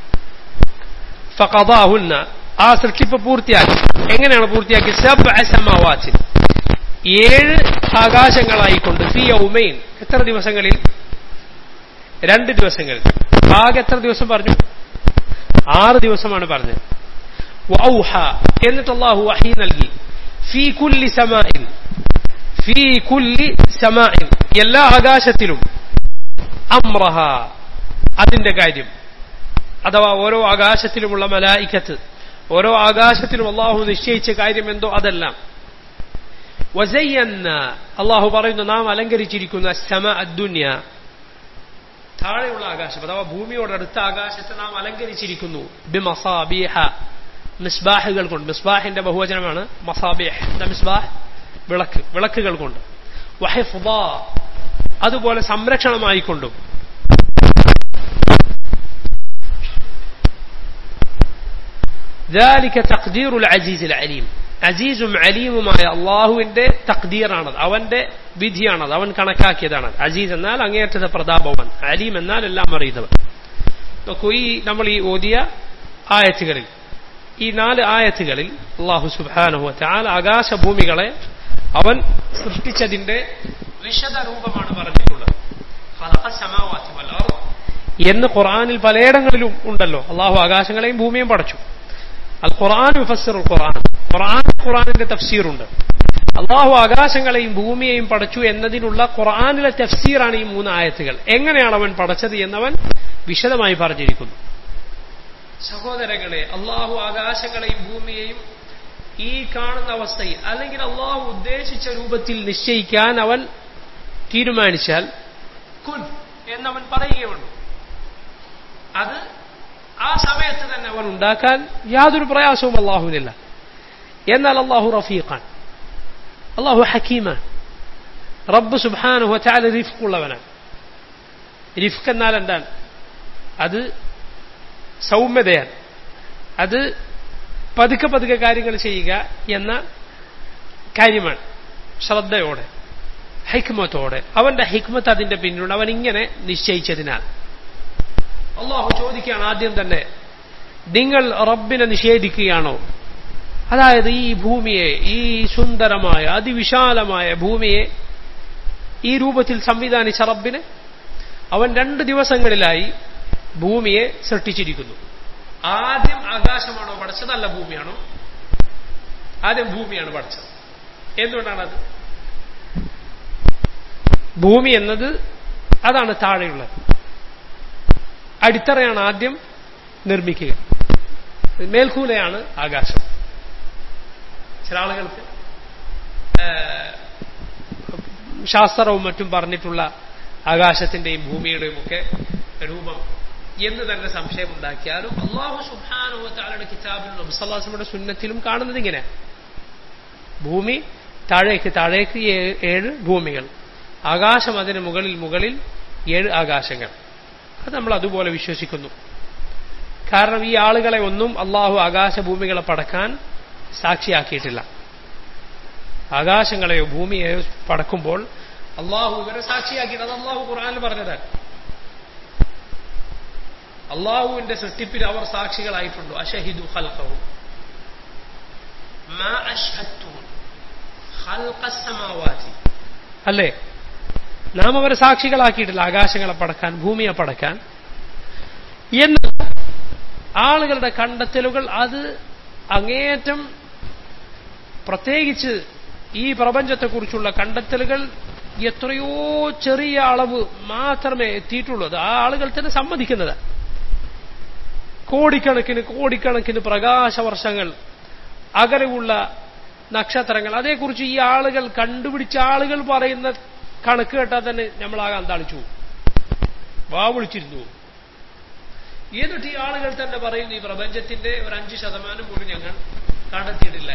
ഫഖദാഹുന്ന ആ സൃഷ്ടിപ്പ് പൂർത്തിയാക്കി എങ്ങനെയാണ് പൂർത്തിയാക്കി സബ്അ സമാവാത്തിൽ ഏഴ് ആകാശങ്ങളായിക്കൊണ്ട് ഫി യൗമൈൻ എത്ര ദിവസങ്ങളിൽ രണ്ട് ദിവസങ്ങളിൽ ആകെ എത്ര ദിവസം പറഞ്ഞു ആറ് ദിവസമാണ് പറഞ്ഞത് വൗഹ എന്നിട്ട് അള്ളാഹു വഹി നൽകി ഫീ കുല്ലി സമാഇൻ ഫീ കുല്ലി സമാഇൻ എല്ലാ ആകാശത്തിലും അമ്രഹ അതിന്റെ കാര്യം അഥവാ ഓരോ ആകാശത്തിലുമുള്ള മലായിക്കത്ത് ഓരോ ആകാശത്തിലും അള്ളാഹു നിശ്ചയിച്ച കാര്യം എന്തോ അതെല്ലാം വസയ്യന്ന അള്ളാഹു പറയുന്നു നാം അലങ്കരിച്ചിരിക്കുന്ന സമ അദ്ദുന്യ താഴെയുള്ള ആകാശം അഥവാ ഭൂമിയോടടുത്ത ആകാശത്തെ നാം അലങ്കരിച്ചിരിക്കുന്നു ബിമസാബീഹ മിസ്ബാഹുകൾ കൊണ്ട് മിസ്ബാഹിന്റെ ബഹുവചനമാണ് മസാബിഹ് എന്താ മിസ്ബാഹ് വിളക്ക് വിളക്കുകൾ കൊണ്ട് വഹിഫുദ അതുപോലെ സംരക്ഷണമായിക്കൊണ്ടും ذلك تقدير العزيز العليم അസീസും അലീമുമായ അള്ളാഹുവിന്റെ തക്ദീറാണത് അവന്റെ വിധിയാണത് അവൻ കണക്കാക്കിയതാണ് അസീസ് എന്നാൽ അങ്ങേയറ്റത്തെ പ്രതാപവൻ അലീം എന്നാൽ എല്ലാം അറിയുന്നവൻ നോക്കൂ ഈ നമ്മൾ ഈ ഓതിയ ആയത്തുകളിൽ ഈ നാല് ആയത്തുകളിൽ അള്ളാഹു സുബാനുഹത്തെ ആ ആകാശഭൂമികളെ അവൻ സൃഷ്ടിച്ചതിന്റെ വിശദ രൂപമാണ് പറഞ്ഞിട്ടുള്ളത് എന്ന് ഖുറാനിൽ പലയിടങ്ങളിലും ഉണ്ടല്ലോ അള്ളാഹു ആകാശങ്ങളെയും ഭൂമിയും പടച്ചു അൽ ഖുറാൻ മുഫസ്സിർ ഖുറാൻ ഖുർആൻ ഖുർആനിന്റെ തഫ്സീറുണ്ട് അള്ളാഹു ആകാശങ്ങളെയും ഭൂമിയെയും പടച്ചു എന്നതിനുള്ള ഖുർആനിലെ തഫ്സീറാണ് ഈ മൂന്ന് ആയത്തുകൾ എങ്ങനെയാണ് അവൻ പടച്ചത് എന്നവൻ വിശദമായി പറഞ്ഞിരിക്കുന്നു സഹോദരങ്ങളെ അള്ളാഹു ആകാശങ്ങളെയും ഭൂമിയെയും ഈ കാണുന്ന അവസ്ഥയിൽ അല്ലെങ്കിൽ അള്ളാഹു ഉദ്ദേശിച്ച രൂപത്തിൽ നിശ്ചയിക്കാൻ അവൻ തീരുമാനിച്ചാൽ കുൻ എന്നവൻ പറയുകയുള്ളൂ അത് ആ സമയത്ത് തന്നെ അവൻ ഉണ്ടാക്കാൻ യാതൊരു പ്രയാസവും അള്ളാഹുവിനില്ല എന്നാൽ അള്ളാഹു റഫീഖാൻ അള്ളാഹു ഹക്കീമാണ് റബ്ബ് സുബാനുഹ ചാല റിഫ്ക്കുള്ളവനാണ് റിഫ്ക്ക് എന്നാൽ എന്താണ് അത് സൗമ്യതയാണ് അത് പതുക്കെ പതുക്കെ കാര്യങ്ങൾ ചെയ്യുക എന്ന കാര്യമാണ് ശ്രദ്ധയോടെ ഹൈക്മത്തോടെ അവന്റെ ഹിക്മത്ത് അതിന്റെ പിന്നിലുണ്ട് അവൻ ഇങ്ങനെ നിശ്ചയിച്ചതിനാൽ അള്ളാഹു ചോദിക്കുകയാണ് ആദ്യം തന്നെ നിങ്ങൾ റബ്ബിനെ നിഷേധിക്കുകയാണോ അതായത് ഈ ഭൂമിയെ ഈ സുന്ദരമായ അതിവിശാലമായ ഭൂമിയെ ഈ രൂപത്തിൽ സംവിധാനിച്ച റബ്ബിനെ അവൻ രണ്ട് ദിവസങ്ങളിലായി ഭൂമിയെ സൃഷ്ടിച്ചിരിക്കുന്നു ആദ്യം ആകാശമാണോ പഠിച്ചത് അല്ല ഭൂമിയാണോ ആദ്യം ഭൂമിയാണ് പഠിച്ചത് എന്തുകൊണ്ടാണത് ഭൂമി എന്നത് അതാണ് താഴെയുള്ളത് അടിത്തറയാണ് ആദ്യം നിർമ്മിക്കുക മേൽക്കൂലയാണ് ആകാശം ചില ആളുകൾക്ക് ശാസ്ത്രവും മറ്റും പറഞ്ഞിട്ടുള്ള ആകാശത്തിന്റെയും ഭൂമിയുടെയും ഒക്കെ രൂപം എന്ന് തന്നെ സംശയമുണ്ടാക്കിയാലും അള്ളാഹു സുഹാനുവത്താലയുടെ കിതാബിലും നബ്സല്ലാസ്മയുടെ സുന്നത്തിലും കാണുന്നത് ഇങ്ങനെ ഭൂമി താഴേക്ക് താഴേക്ക് ഏഴ് ഭൂമികൾ ആകാശം അതിന് മുകളിൽ മുകളിൽ ഏഴ് ആകാശങ്ങൾ അത് നമ്മൾ അതുപോലെ വിശ്വസിക്കുന്നു കാരണം ഈ ആളുകളെ ഒന്നും അള്ളാഹു ആകാശഭൂമികളെ പടക്കാൻ സാക്ഷിയാക്കിയിട്ടില്ല ആകാശങ്ങളെയോ ഭൂമിയെയോ പടക്കുമ്പോൾ അള്ളാഹു ഇവരെ സാക്ഷിയാക്കിയിട്ട് അത് അള്ളാഹു ഖുറാനിൽ പറഞ്ഞത് അള്ളാഹുവിന്റെ സൃഷ്ടിപ്പിൽ അവർ സാക്ഷികളായിട്ടുണ്ടോ അഷഹിദു ഹൽക്കവും അല്ലേ നാം അവരെ സാക്ഷികളാക്കിയിട്ടില്ല ആകാശങ്ങളെ പടക്കാൻ ഭൂമിയെ പടക്കാൻ എന്ന് ആളുകളുടെ കണ്ടെത്തലുകൾ അത് അങ്ങേയറ്റം പ്രത്യേകിച്ച് ഈ പ്രപഞ്ചത്തെക്കുറിച്ചുള്ള കണ്ടെത്തലുകൾ എത്രയോ ചെറിയ അളവ് മാത്രമേ എത്തിയിട്ടുള്ളൂ അത് ആ ആളുകൾ തന്നെ സമ്മതിക്കുന്നത് കോടിക്കണക്കിന് കോടിക്കണക്കിന് പ്രകാശവർഷങ്ങൾ അകലെയുള്ള നക്ഷത്രങ്ങൾ അതേക്കുറിച്ച് ഈ ആളുകൾ കണ്ടുപിടിച്ച ആളുകൾ പറയുന്ന കണക്ക് കേട്ടാൽ തന്നെ നമ്മളാകെ അന്താളിച്ചു വാ വിളിച്ചിരുന്നു എന്നിട്ട് ഈ ആളുകൾ തന്നെ പറയുന്നു ഈ പ്രപഞ്ചത്തിന്റെ ഒരു അഞ്ച് ശതമാനം പോലും ഞങ്ങൾ കണ്ടെത്തിയിട്ടില്ല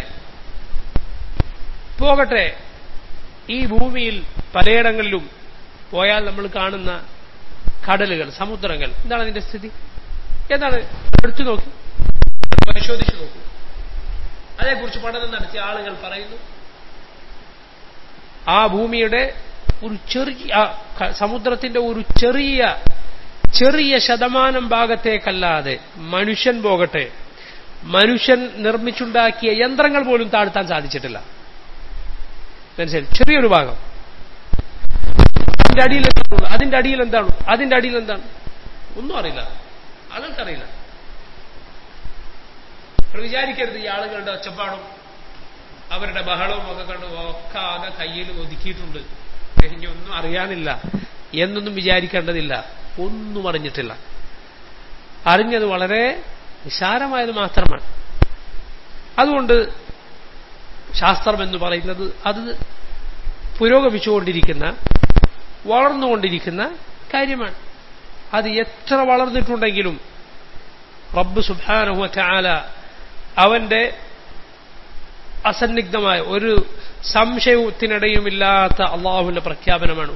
പോകട്ടെ ഈ ഭൂമിയിൽ പലയിടങ്ങളിലും പോയാൽ നമ്മൾ കാണുന്ന കടലുകൾ സമുദ്രങ്ങൾ എന്താണ് അതിന്റെ സ്ഥിതി എന്താണ് എടുത്തു നോക്കി പരിശോധിച്ചു നോക്കൂ അതേക്കുറിച്ച് പഠനം നടത്തിയ ആളുകൾ പറയുന്നു ആ ഭൂമിയുടെ ഒരു ചെറിയ സമുദ്രത്തിന്റെ ഒരു ചെറിയ ചെറിയ ശതമാനം ഭാഗത്തേക്കല്ലാതെ മനുഷ്യൻ പോകട്ടെ മനുഷ്യൻ നിർമ്മിച്ചുണ്ടാക്കിയ യന്ത്രങ്ങൾ പോലും താഴ്ത്താൻ സാധിച്ചിട്ടില്ല മനസ്സിലായി ചെറിയൊരു ഭാഗം അതിന്റെ അടിയിൽ എന്താണ് അതിന്റെ അടിയിൽ എന്താണ് അതിന്റെ അടിയിൽ എന്താണ് ഒന്നും അറിയില്ല ആളുകൾക്കറിയില്ല വിചാരിക്കരുത് ഈ ആളുകളുടെ ഒച്ചപ്പാടും അവരുടെ ബഹളവും ഒക്കെ കണ്ട് ഒക്കെ ആകെ കയ്യിൽ ഒതുക്കിയിട്ടുണ്ട് ഇനി ഒന്നും അറിയാനില്ല എന്നൊന്നും വിചാരിക്കേണ്ടതില്ല ഒന്നും അറിഞ്ഞിട്ടില്ല അറിഞ്ഞത് വളരെ നിസാരമായത് മാത്രമാണ് അതുകൊണ്ട് ശാസ്ത്രം എന്ന് പറയുന്നത് അത് പുരോഗമിച്ചുകൊണ്ടിരിക്കുന്ന വളർന്നുകൊണ്ടിരിക്കുന്ന കാര്യമാണ് അത് എത്ര വളർന്നിട്ടുണ്ടെങ്കിലും റബ്ബ് സുബാനഹു ചാല അവന്റെ അസന്നിഗ്ധമായ ഒരു സംശയത്തിനിടയുമില്ലാത്ത അള്ളാഹുവിന്റെ പ്രഖ്യാപനമാണ്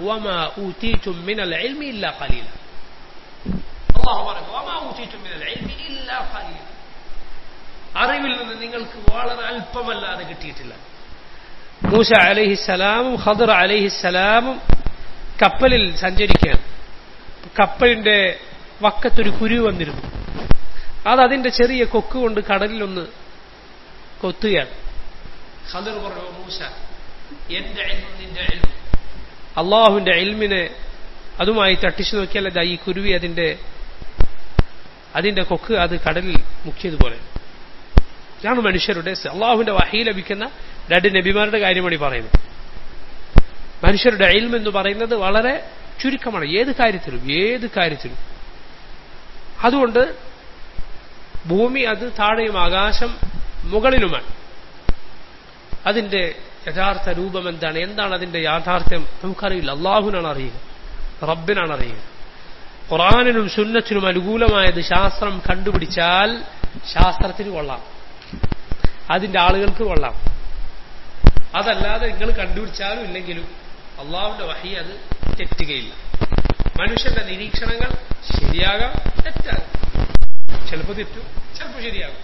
അറിവിൽ നിന്ന് നിങ്ങൾക്ക് വളരെ അല്പമല്ലാതെ കിട്ടിയിട്ടില്ല മൂസ അലഹിസലാമും ഖദർ അലഹിസലാമും കപ്പലിൽ സഞ്ചരിക്കുകയാണ് കപ്പലിന്റെ വക്കത്തൊരു കുരു വന്നിരുന്നു അത് അതിന്റെ ചെറിയ കൊക്ക് കൊണ്ട് കടലിലൊന്ന് കൊത്തുകയാണ് ഖദർ പറഞ്ഞു മൂസ എന്റെ എൽമും നിന്റെ എൽമും അള്ളാഹുവിന്റെ എൽമിനെ അതുമായി തട്ടിച്ചു നോക്കിയാൽ അത് ഈ കുരുവി അതിന്റെ അതിന്റെ കൊക്ക് അത് കടലിൽ മുക്കിയതുപോലെ ഇതാണ് മനുഷ്യരുടെ അള്ളാഹുവിന്റെ വഹി ലഭിക്കുന്ന രണ്ട് നബിമാരുടെ കാര്യമാണ് ഈ പറയുന്നത് മനുഷ്യരുടെ അയിൽം എന്ന് പറയുന്നത് വളരെ ചുരുക്കമാണ് ഏത് കാര്യത്തിലും ഏത് കാര്യത്തിലും അതുകൊണ്ട് ഭൂമി അത് താഴെയും ആകാശം മുകളിലുമാണ് അതിന്റെ യഥാർത്ഥ രൂപം എന്താണ് എന്താണ് അതിന്റെ യാഥാർത്ഥ്യം നമുക്കറിയില്ല അള്ളാഹുവിനാണ് അറിയുക റബ്ബിനാണ് അറിയുക ഖുറാനിനും സുന്നത്തിനും അനുകൂലമായത് ശാസ്ത്രം കണ്ടുപിടിച്ചാൽ ശാസ്ത്രത്തിന് കൊള്ളാം അതിന്റെ ആളുകൾക്ക് കൊള്ളാം അതല്ലാതെ നിങ്ങൾ കണ്ടുപിടിച്ചാലും ഇല്ലെങ്കിലും അള്ളാഹുവിന്റെ വഹി അത് തെറ്റുകയില്ല മനുഷ്യന്റെ നിരീക്ഷണങ്ങൾ ശരിയാകാം തെറ്റാകാം ചിലപ്പോൾ തെറ്റും ചിലപ്പോൾ ശരിയാകും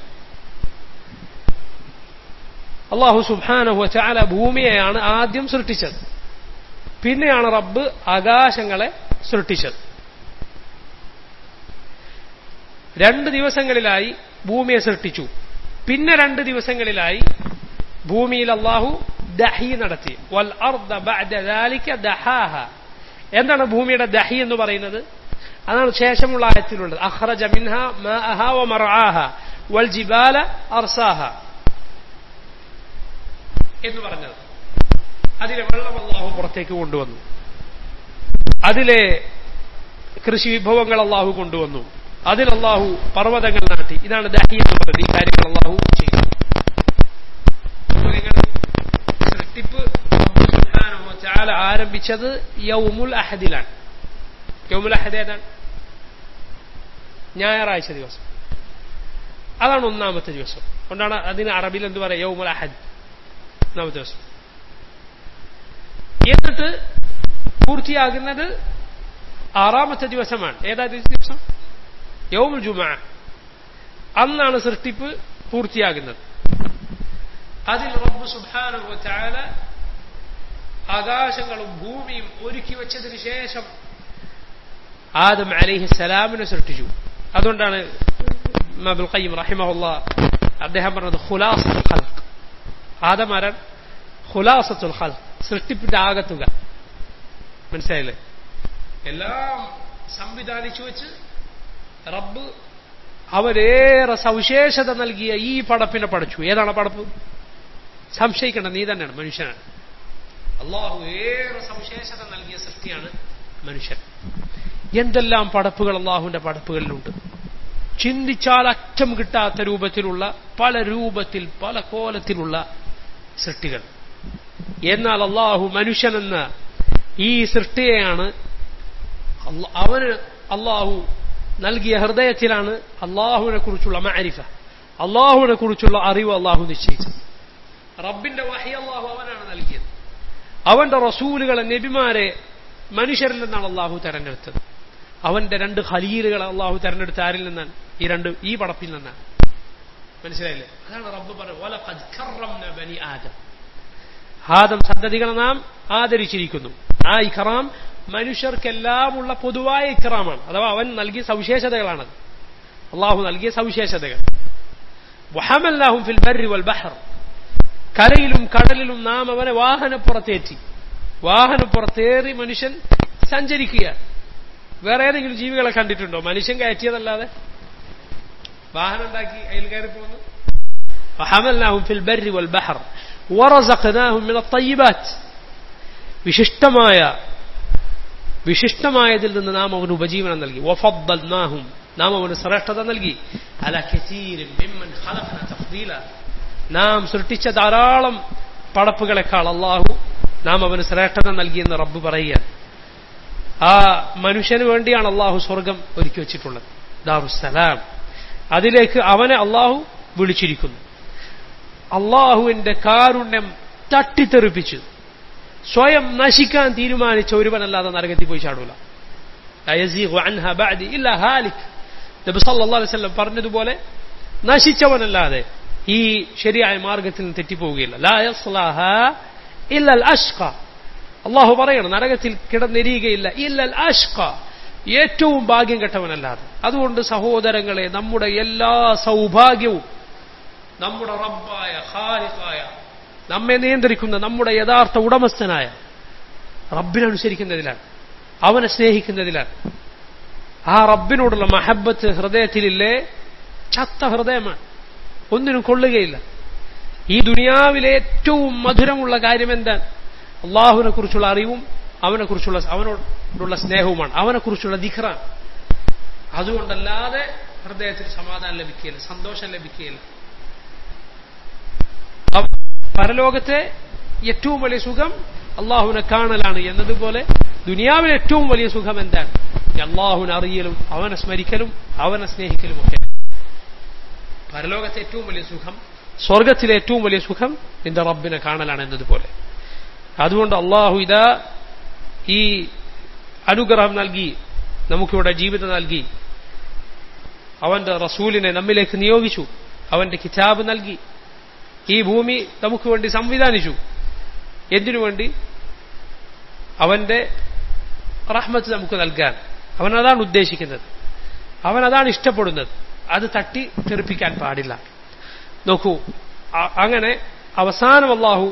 അള്ളാഹു സുബാനഹു ചാല ഭൂമിയെയാണ് ആദ്യം സൃഷ്ടിച്ചത് പിന്നെയാണ് റബ്ബ് ആകാശങ്ങളെ സൃഷ്ടിച്ചത് രണ്ട് ദിവസങ്ങളിലായി ഭൂമിയെ സൃഷ്ടിച്ചു പിന്നെ രണ്ട് ദിവസങ്ങളിലായി ഭൂമിയിൽ അള്ളാഹു ദഹി നടത്തി വൽ അർദ ബഅദ ദാലിക ദഹാഹ എന്താണ് ഭൂമിയുടെ ദഹി എന്ന് പറയുന്നത് അതാണ് ശേഷമുള്ള ആയത്തിലുള്ളത് അഖ്റജ മിൻഹ മാഅഹ വ മർആഹ വൽ ജിബാല അർസാഹ എന്ന് പറഞ്ഞത് അതിലെ വെള്ളം അള്ളാഹു പുറത്തേക്ക് കൊണ്ടുവന്നു അതിലെ കൃഷി വിഭവങ്ങൾ അള്ളാഹു കൊണ്ടുവന്നു അതിൽ അള്ളാഹു പർവ്വതങ്ങൾ നാട്ടി ഇതാണ് ദഹി എന്ന് പറയുന്നത് ഈ കാര്യങ്ങൾ അള്ളാഹു ചെയ്തു സൃഷ്ടിപ്പ് ചാല ആരംഭിച്ചത് യൗമുൽ അഹദിലാണ് യൗമുൽ അഹദ് ഏതാണ് ഞായറാഴ്ച ദിവസം അതാണ് ഒന്നാമത്തെ ദിവസം കൊണ്ടാണ് അതിന് അറബിൽ എന്ത് പറയാം യൗമുൽ അഹദ് ഒന്നാമത്തെ ദിവസം എന്നിട്ട് പൂർത്തിയാകുന്നത് ആറാമത്തെ ദിവസമാണ് ഏതാ ദിവസം യൗമുൽ ജുമ അന്നാണ് സൃഷ്ടിപ്പ് പൂർത്തിയാകുന്നത് അതിൽ റബ്ബ് സുബ്ഹാനഹു തആല ആകാശങ്ങളും ഭൂമിയും ഒരുക്കി വെച്ചതിന് ശേഷം ആദം അലിഹിസലാമിനെ സൃഷ്ടിച്ചു അതുകൊണ്ടാണ് അബുൽ ഖയ്യിം റഹിമഹുല്ല അദ്ദേഹം പറഞ്ഞത് ഖുലാസത്തുൽ ഖൽഖ് ആദം ആരാൻ ഖുലാസത്തുൽ ഖൽഖ് സൃഷ്ടിപ്പിന്റെ ആകത്തുക മനസ്സിലായില്ലേ എല്ലാം സംവിധാനിച്ചു വെച്ച് റബ്ബ് അവരേറെ സവിശേഷത നൽകിയ ഈ പടപ്പിനെ പഠിച്ചു ഏതാണ് പടപ്പ് സംശയിക്കേണ്ട നീ തന്നെയാണ് മനുഷ്യനാണ് അള്ളാഹു ഏറെ സവിശേഷത നൽകിയ സൃഷ്ടിയാണ് മനുഷ്യൻ എന്തെല്ലാം പടപ്പുകൾ അള്ളാഹുവിന്റെ പടപ്പുകളിലുണ്ട് ചിന്തിച്ചാൽ അറ്റം കിട്ടാത്ത രൂപത്തിലുള്ള പല രൂപത്തിൽ പല കോലത്തിലുള്ള സൃഷ്ടികൾ എന്നാൽ അള്ളാഹു മനുഷ്യനെന്ന ഈ സൃഷ്ടിയെയാണ് അവന് അള്ളാഹു നൽകിയ ഹൃദയത്തിലാണ് അള്ളാഹുവിനെ കുറിച്ചുള്ള മാരിഫ അള്ളാഹുവിനെ കുറിച്ചുള്ള അറിവ് അള്ളാഹു നിശ്ചയിച്ചത് റബ്ബിന്റെ വഹി അള്ളാഹു അവനാണ് നൽകിയത് അവന്റെ റസൂലുകളെ നബിമാരെ മനുഷ്യരിൽ നിന്നാണ് അള്ളാഹു തെരഞ്ഞെടുത്തത് അവന്റെ രണ്ട് ഖലീലുകളെ അള്ളാഹു തെരഞ്ഞെടുത്ത ആരിൽ നിന്നാണ് ഈ രണ്ട് ഈ പടപ്പിൽ നിന്നാണ് മനസ്സിലായില്ലേ അതാണ് റബ്ബ് പറഞ്ഞത് ബനി ആദം ആദം സന്തതികളെ നാം ആദരിച്ചിരിക്കുന്നു ആ ഇഖറാം മനുഷ്യർക്കെല്ലാമുള്ള പൊതുവായ ഇക്റാമാണ് അഥവാ അവൻ നൽകിയ സവിശേഷതകളാണ് അള്ളാഹു നൽകിയ സവിശേഷതകൾ വഹമല്ലാഹും ഫിൽ ബർരി വൽ ബഹർ കരയിലും കടലിലും നാം അവനെ വാഹനപ്പുറത്തേറ്റി വാഹനപ്പുറത്തേറി മനുഷ്യൻ സഞ്ചരിക്കുക വേറെ ഏതെങ്കിലും ജീവികളെ കണ്ടിട്ടുണ്ടോ മനുഷ്യൻ കയറ്റിയതല്ലാതെ വാഹനം ഉണ്ടാക്കി അതിൽ കയറി പോകുന്നു وحملناهم في البر والبحر ورزقناهم من الطيبات വിശിഷ്ടമായ വിശിഷ്ടമായതിൽ നിന്ന് നാം അവന് ഉപജീവനം നൽകി വഫദ്ദൽനാഹും നാം അവന് ശ്രേഷ്ഠത നൽകി അല കസീരിൻ മിമ്മൻ ഖലഖന തഫ്ദീല നാം സൃഷ്ടിച്ച ധാരാളം പടപ്പുകളെക്കാൾ അള്ളാഹു നാം അവന് ശ്രേഷ്ഠത നൽകിയെന്ന് റബ്ബ് പറയുക ആ മനുഷ്യന് വേണ്ടിയാണ് അള്ളാഹു സ്വർഗം ഒരുക്കി വെച്ചിട്ടുള്ളത് ദാറുസലാം അതിലേക്ക് അവനെ അള്ളാഹു വിളിച്ചിരിക്കുന്നു അള്ളാഹുവിന്റെ കാരുണ്യം തട്ടിത്തെറിപ്പിച്ചു സ്വയം നശിക്കാൻ തീരുമാനിച്ച ഒരുവനല്ലാതെ നരകത്തിൽ പോയി ചാടൂല നബി സല്ലല്ലാഹു അലൈഹി വസല്ലം പറഞ്ഞതുപോലെ നശിച്ചവനല്ലാതെ ഈ ശരിയായ മാർഗത്തിൽ നിന്ന് തെറ്റിപ്പോവുകയില്ല ലാ യസ്ലാഹ ഇല്ലൽ അഷ്ക അള്ളാഹു പറയണം നരകത്തിൽ കിടന്നെരിയുകയില്ല ഇല്ലൽ അഷ്ക ഏറ്റവും ഭാഗ്യം കെട്ടവനല്ലാതെ അതുകൊണ്ട് സഹോദരങ്ങളെ നമ്മുടെ എല്ലാ സൗഭാഗ്യവും നമ്മുടെ റബ്ബായ ഖാലിഖായ നമ്മെ നിയന്ത്രിക്കുന്ന നമ്മുടെ യഥാർത്ഥ ഉടമസ്ഥനായ റബ്ബിനനുസരിക്കുന്നതിലാണ് അവനെ സ്നേഹിക്കുന്നതിലാണ് ആ റബ്ബിനോടുള്ള മഹബത്ത് ഹൃദയത്തിലില്ലേ ചത്ത ഹൃദയമാണ് ഒന്നിനും കൊള്ളുകയില്ല ഈ ദുനിയാവിലെ ഏറ്റവും മധുരമുള്ള കാര്യം എന്താണ് അള്ളാഹുവിനെ കുറിച്ചുള്ള അറിവും അവനെ കുറിച്ചുള്ള അവനോടുള്ള സ്നേഹവുമാണ് അവനെ കുറിച്ചുള്ള ദിഖറാണ് അതുകൊണ്ടല്ലാതെ ഹൃദയത്തിന് സമാധാനം ലഭിക്കുകയില്ല സന്തോഷം ലഭിക്കുകയില്ല പരലോകത്തെ ഏറ്റവും വലിയ സുഖം അള്ളാഹുവിനെ കാണലാണ് എന്നതുപോലെ ദുനിയാവിലെ ഏറ്റവും വലിയ സുഖം എന്താണ് അള്ളാഹുവിനെ അറിയലും അവനെ സ്മരിക്കലും അവനെ സ്നേഹിക്കലും ഒക്കെ പരലോകത്തെ ഏറ്റവും വലിയ സുഖം സ്വർഗത്തിലെ ഏറ്റവും വലിയ സുഖം നിന്റെ റബ്ബിനെ കാണലാണ് എന്നതുപോലെ അതുകൊണ്ട് അള്ളാഹു ഇതാ ഈ അനുഗ്രഹം നൽകി നമുക്കിവിടെ ജീവിതം നൽകി അവന്റെ റസൂലിനെ നമ്മിലേക്ക് നിയോഗിച്ചു അവന്റെ കിതാബ് നൽകി ഈ ഭൂമി നമുക്ക് വേണ്ടി സംവിധാനിച്ചു എന്തിനു വേണ്ടി അവന്റെ റഹ്മത്ത് നമുക്ക് നൽകാൻ അവൻ അതാണ് ഉദ്ദേശിക്കുന്നത് അവൻ അതാണ് ഇഷ്ടപ്പെടുന്നത് അത് തട്ടി തെറിപ്പിക്കാൻ പാടില്ല നോക്കൂ അങ്ങനെ അവസാനം അള്ളാഹു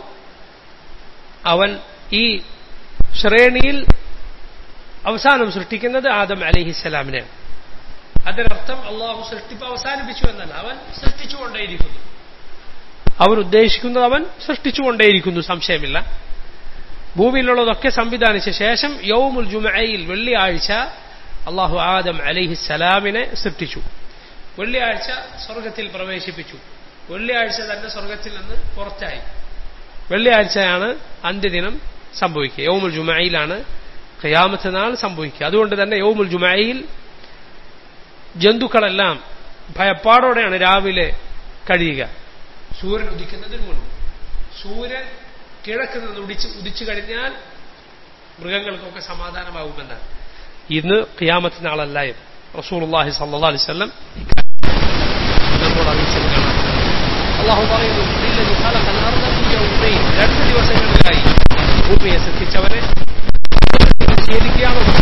അവൻ ഈ ശ്രേണിയിൽ അവസാനം സൃഷ്ടിക്കുന്നത് ആദം അലഹിസ്സലാമിനെ അതിനർത്ഥം അള്ളാഹു സൃഷ്ടിപ്പ് അവസാനിപ്പിച്ചു എന്നല്ല അവൻ സൃഷ്ടിച്ചുകൊണ്ടേയിരിക്കുന്നു അവൻ ഉദ്ദേശിക്കുന്നത് അവൻ സൃഷ്ടിച്ചുകൊണ്ടേയിരിക്കുന്നു സംശയമില്ല ഭൂമിയിലുള്ളതൊക്കെ സംവിധാനിച്ച ശേഷം യൗമുൽ ജുമയിൽ വെള്ളിയാഴ്ച അള്ളാഹു ആദം അലിഹിസലാമിനെ സൃഷ്ടിച്ചു വെള്ളിയാഴ്ച സ്വർഗത്തിൽ പ്രവേശിപ്പിച്ചു വെള്ളിയാഴ്ച തന്നെ സ്വർഗത്തിൽ നിന്ന് പുറത്തായി വെള്ളിയാഴ്ചയാണ് അന്ത്യദിനം സംഭവിക്കുക യൗമുൽ ജുമയിലാണ് ഖയാമത്ത് നാൾ സംഭവിക്കുക അതുകൊണ്ട് തന്നെ യൗമുൽ ജുമയിൽ ജന്തുക്കളെല്ലാം ഭയപ്പാടോടെയാണ് രാവിലെ കഴിയുക സൂര്യൻ ഉദിക്കുന്നതിന് മുൻപ് സൂര്യൻ കിഴക്ക് നിന്ന് ഉദിച്ച് ഉദിച്ചു കഴിഞ്ഞാൽ മൃഗങ്ങൾക്കൊക്കെ സമാധാനമാകുമെന്നാണ് ഇന്ന് ഖിയാമത്ത് നാളല്ലായും റസൂലുള്ളാഹി സല്ലല്ലാഹു അലൈഹി വസല്ലം നമ്മോട് അറിയിച്ചത് കാണാം അള്ളാഹു പറയുന്നു "ലില്ലദി ഖലഖൽ അർദ ഫീ യൗമൈൻ." രണ്ട് ദിവസങ്ങളിലായി ഭൂമിയെ സൃഷ്ടിച്ചവനെ ഛേദിക്കുകയാണോ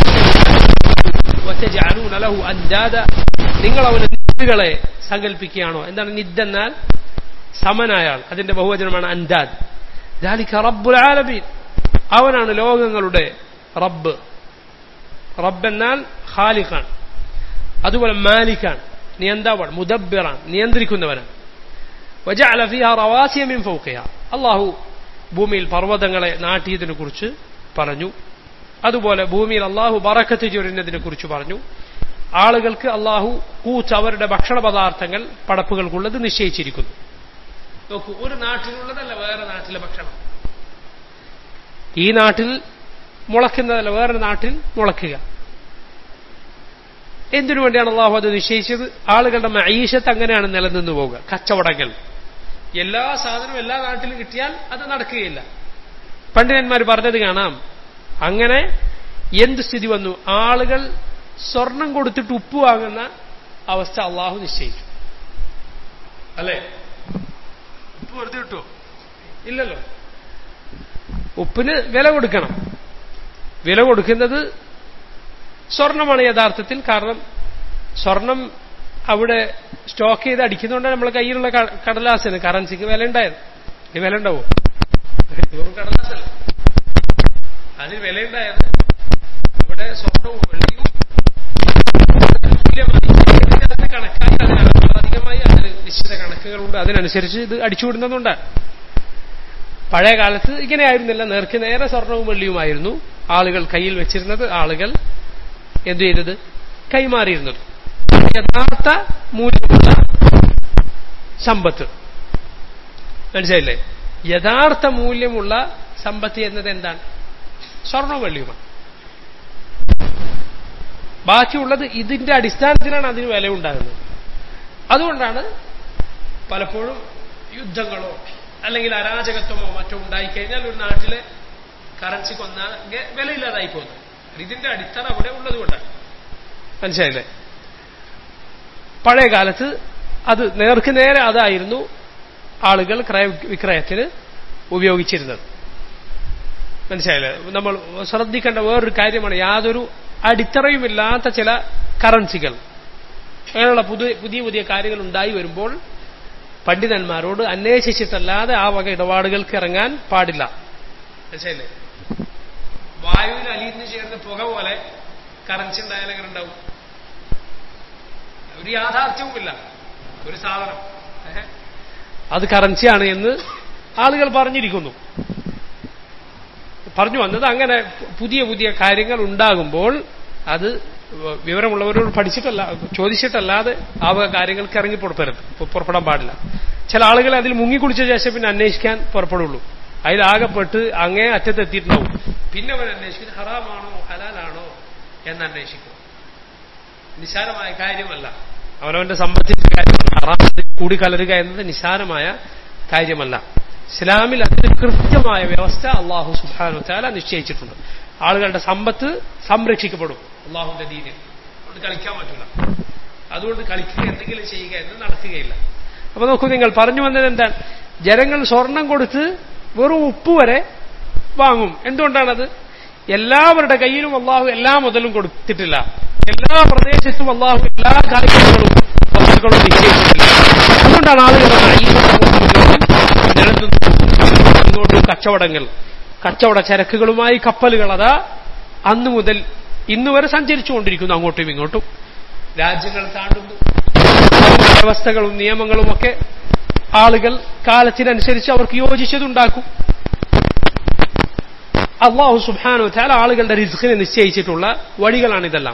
വതജഅലൂന ലഹു അൻദാദ നിങ്ങൾ അവന് നിദ്ദുകളെ സങ്കല്പിക്കുകയാണോ എന്താണ് നിദ് എന്നാൽ സമനായാൾ അതിന്റെ ബഹുവചനമാണ് അൻദാദ് ذلك റബ്ബുൽ ആലമീൻ അവനാണ് ലോകങ്ങളുടെ റബ്ബ് റബ്ബ് എന്നാൽ ഖാലിഖാണ് അതുപോലെ മാലിക്കാണ് നിയന്താവാണ് മുദബ്ബിറാണ് നിയന്ത്രിക്കുന്നവനാണ് വജഅല ഫീഹ റവാസിയ മിൻ ഫൗഖിഹ അല്ലാഹു ഭൂമിയിൽ പർവ്വതങ്ങളെ നാട്ടിയതിനെ കുറിച്ച് പറഞ്ഞു അതുപോലെ ഭൂമിയിൽ അള്ളാഹു ബറക്കത്ത് ചൊരിഞ്ഞതിനെ കുറിച്ച് പറഞ്ഞു ആളുകൾക്ക് അള്ളാഹു കൂച്ച് അവരുടെ ഭക്ഷണ പദാർത്ഥങ്ങൾ പടപ്പുകൾക്കുള്ളത് നിശ്ചയിച്ചിരിക്കുന്നു നോക്കൂ ഒരു നാട്ടിലുള്ളതല്ല വേറെ നാട്ടിലെ ഭക്ഷണം ഈ നാട്ടിൽ മുളയ്ക്കുന്നതല്ല വേറെ നാട്ടിൽ മുളയ്ക്കുക എന്തിനു വേണ്ടിയാണ് അള്ളാഹു അത് നിശ്ചയിച്ചത് ആളുകളുടെ മൈഷത്ത് അങ്ങനെയാണ് നിലനിന്നു പോവുക കച്ചവടങ്ങൾ എല്ലാ സാധനവും എല്ലാ നാട്ടിലും കിട്ടിയാൽ അത് നടക്കുകയില്ല പണ്ഡിതന്മാർ പറഞ്ഞത് കാണാം അങ്ങനെ എന്ത് സ്ഥിതി വന്നു ആളുകൾ സ്വർണം കൊടുത്തിട്ട് ഉപ്പ് വാങ്ങുന്ന അവസ്ഥ അള്ളാഹു നിശ്ചയിച്ചു അല്ലേ ഉപ്പ് വെറുതെ കിട്ടുമോ ഇല്ലല്ലോ ഉപ്പിന് വില കൊടുക്കണം വില കൊടുക്കുന്നത് സ്വർണമാണ് യഥാർത്ഥത്തിൽ കാരണം സ്വർണം അവിടെ സ്റ്റോക്ക് ചെയ്ത് അടിക്കുന്നതുകൊണ്ടാണ് നമ്മളെ കയ്യിലുള്ള കടലാസിന് കറൻസിക്ക് വില ഉണ്ടായത് ഈ വില ഉണ്ടാവോ വെറും കടലാസല്ല അതിന് വിലയുണ്ടായത് അവിടെ സ്വർണവും വെള്ളിയും തുല്യമായി കണക്കായി അതിനധികമായി അതിന് നിശ്ചിത കണക്കുകളുണ്ട് അതിനനുസരിച്ച് ഇത് അടിച്ചുവിടുന്നതുണ്ട് പഴയ കാലത്ത് ഇങ്ങനെയായിരുന്നില്ല നേർക്ക് നേരെ സ്വർണവും വെള്ളിയുമായിരുന്നു ആളുകൾ കയ്യിൽ വെച്ചിരുന്നത് ആളുകൾ എന്തു ചെയ്തത് കൈമാറിയിരുന്നത് യഥാർത്ഥ മൂല്യമുള്ള സമ്പത്ത് മനസ്സിലായില്ലേ യഥാർത്ഥ മൂല്യമുള്ള സമ്പത്ത് എന്നത് എന്താണ് സ്വർണവും വെള്ളിയുമാണ് ബാക്കിയുള്ളത് ഇതിന്റെ അടിസ്ഥാനത്തിലാണ് അതിന് വില ഉണ്ടാകുന്നത് അതുകൊണ്ടാണ് പലപ്പോഴും യുദ്ധങ്ങളോ അല്ലെങ്കിൽ അരാജകത്വമോ മറ്റോ ഉണ്ടായിക്കഴിഞ്ഞാൽ ഒരു നാട്ടിലെ കറൻസി കൊന്നാൽ വിലയില്ലാതായി പോകുന്നത് ഇതിന്റെ അടിത്തറ അവിടെ ഉള്ളത് കൊണ്ടാണ് മനസ്സിലായില്ലേ പഴയ കാലത്ത് അത് നേർക്ക് നേരെ അതായിരുന്നു ആളുകൾ ക്രയ വിക്രയത്തിന് ഉപയോഗിച്ചിരുന്നത് മനസ്സിലായില്ലേ നമ്മൾ ശ്രദ്ധിക്കേണ്ട വേറൊരു കാര്യമാണ് യാതൊരു അടിത്തറയുമില്ലാത്ത ചില കറൻസികൾ അങ്ങനെയുള്ള പുതിയ പുതിയ പുതിയ കാര്യങ്ങൾ ഉണ്ടായി വരുമ്പോൾ പണ്ഡിതന്മാരോട് അന്വേഷിച്ചിട്ടല്ലാതെ ആ വക ഇടപാടുകൾക്ക് ഇറങ്ങാൻ പാടില്ല മനസ്സിലായില്ലേ വായുവിൽ അലിയിന്ന് ചേർന്ന പുക പോലെ കറൻസി ഉണ്ടായാൽ എങ്ങനെ ഉണ്ടാവും ഒരു യാഥാർത്ഥ്യവുമില്ല ഒരു സാധനം അത് കറൻസിയാണ് എന്ന് ആളുകൾ പറഞ്ഞിരിക്കുന്നു പറഞ്ഞു വന്നത് അങ്ങനെ പുതിയ പുതിയ കാര്യങ്ങൾ ഉണ്ടാകുമ്പോൾ അത് വിവരമുള്ളവരോട് പഠിച്ചിട്ടല്ല ചോദിച്ചിട്ടല്ലാതെ ആ വക കാര്യങ്ങൾക്ക് ഇറങ്ങി പുറപ്പെടരുത് പുറപ്പെടാൻ പാടില്ല ചില ആളുകൾ അതിൽ മുങ്ങിക്കുളിച്ച ശേഷം പിന്നെ അന്വേഷിക്കാൻ പുറപ്പെടുള്ളൂ അതിലാകപ്പെട്ട് അങ്ങേ അറ്റത്തെത്തിയിട്ടുണ്ടാവും പിന്നെ അവൻ അന്വേഷിക്കുന്നത് ഹറാമാണോ ഹലാലാണോ എന്ന് അന്വേഷിക്കും നിസാരമായ കാര്യമല്ല അവനവന്റെ സമ്പത്തിന്റെ കാര്യമല്ല ഹറാം കൂടിക്കലരുക എന്നത് നിസാരമായ കാര്യമല്ല ഇസ്ലാമിൽ അതിന് കൃത്യമായ വ്യവസ്ഥ അള്ളാഹു സുബാനു താല നിശ്ചയിച്ചിട്ടുണ്ട് ആളുകളുടെ സമ്പത്ത് സംരക്ഷിക്കപ്പെടും അള്ളാഹുന്റെ ദീനിൽ അതുകൊണ്ട് കളിക്കാൻ പറ്റില്ല അതുകൊണ്ട് കളിക്കുക എന്തെങ്കിലും ചെയ്യുക എന്ന് നടക്കുകയില്ല അപ്പൊ നോക്കൂ നിങ്ങൾ പറഞ്ഞു വന്നത് എന്താണ് ജനങ്ങൾ സ്വർണം കൊടുത്ത് വെറും ഉപ്പ് വരെ വാങ്ങും എന്തുകൊണ്ടാണത് എല്ലാവരുടെ കയ്യിലും അള്ളാഹു എല്ലാ മുതലും കൊടുത്തിട്ടില്ല എല്ലാ പ്രദേശത്തും അള്ളാഹു എല്ലാ കാര്യങ്ങളും വസ്തുക്കളും നിശ്ചയിച്ചിട്ടില്ല അതുകൊണ്ടാണ് ആളുകൾ ഇങ്ങോട്ട് കച്ചവടങ്ങൾ കച്ചവട ചരക്കുകളുമായി കപ്പലുകൾ അതാ അന്നു മുതൽ ഇന്ന് വരെ സഞ്ചരിച്ചുകൊണ്ടിരിക്കുന്നു അങ്ങോട്ടും ഇങ്ങോട്ടും രാജ്യങ്ങൾ താണ്ടുന്നു വ്യവസ്ഥകളും നിയമങ്ങളും ഒക്കെ ആളുകൾ കാലത്തിനനുസരിച്ച് അവർക്ക് യോജിച്ചതുണ്ടാക്കും അള്ളാഹു സുബാനു താല ആളുകളുടെ റിസ്ഖിനെ നിശ്ചയിച്ചിട്ടുള്ള വഴികളാണ് ഇതെല്ലാം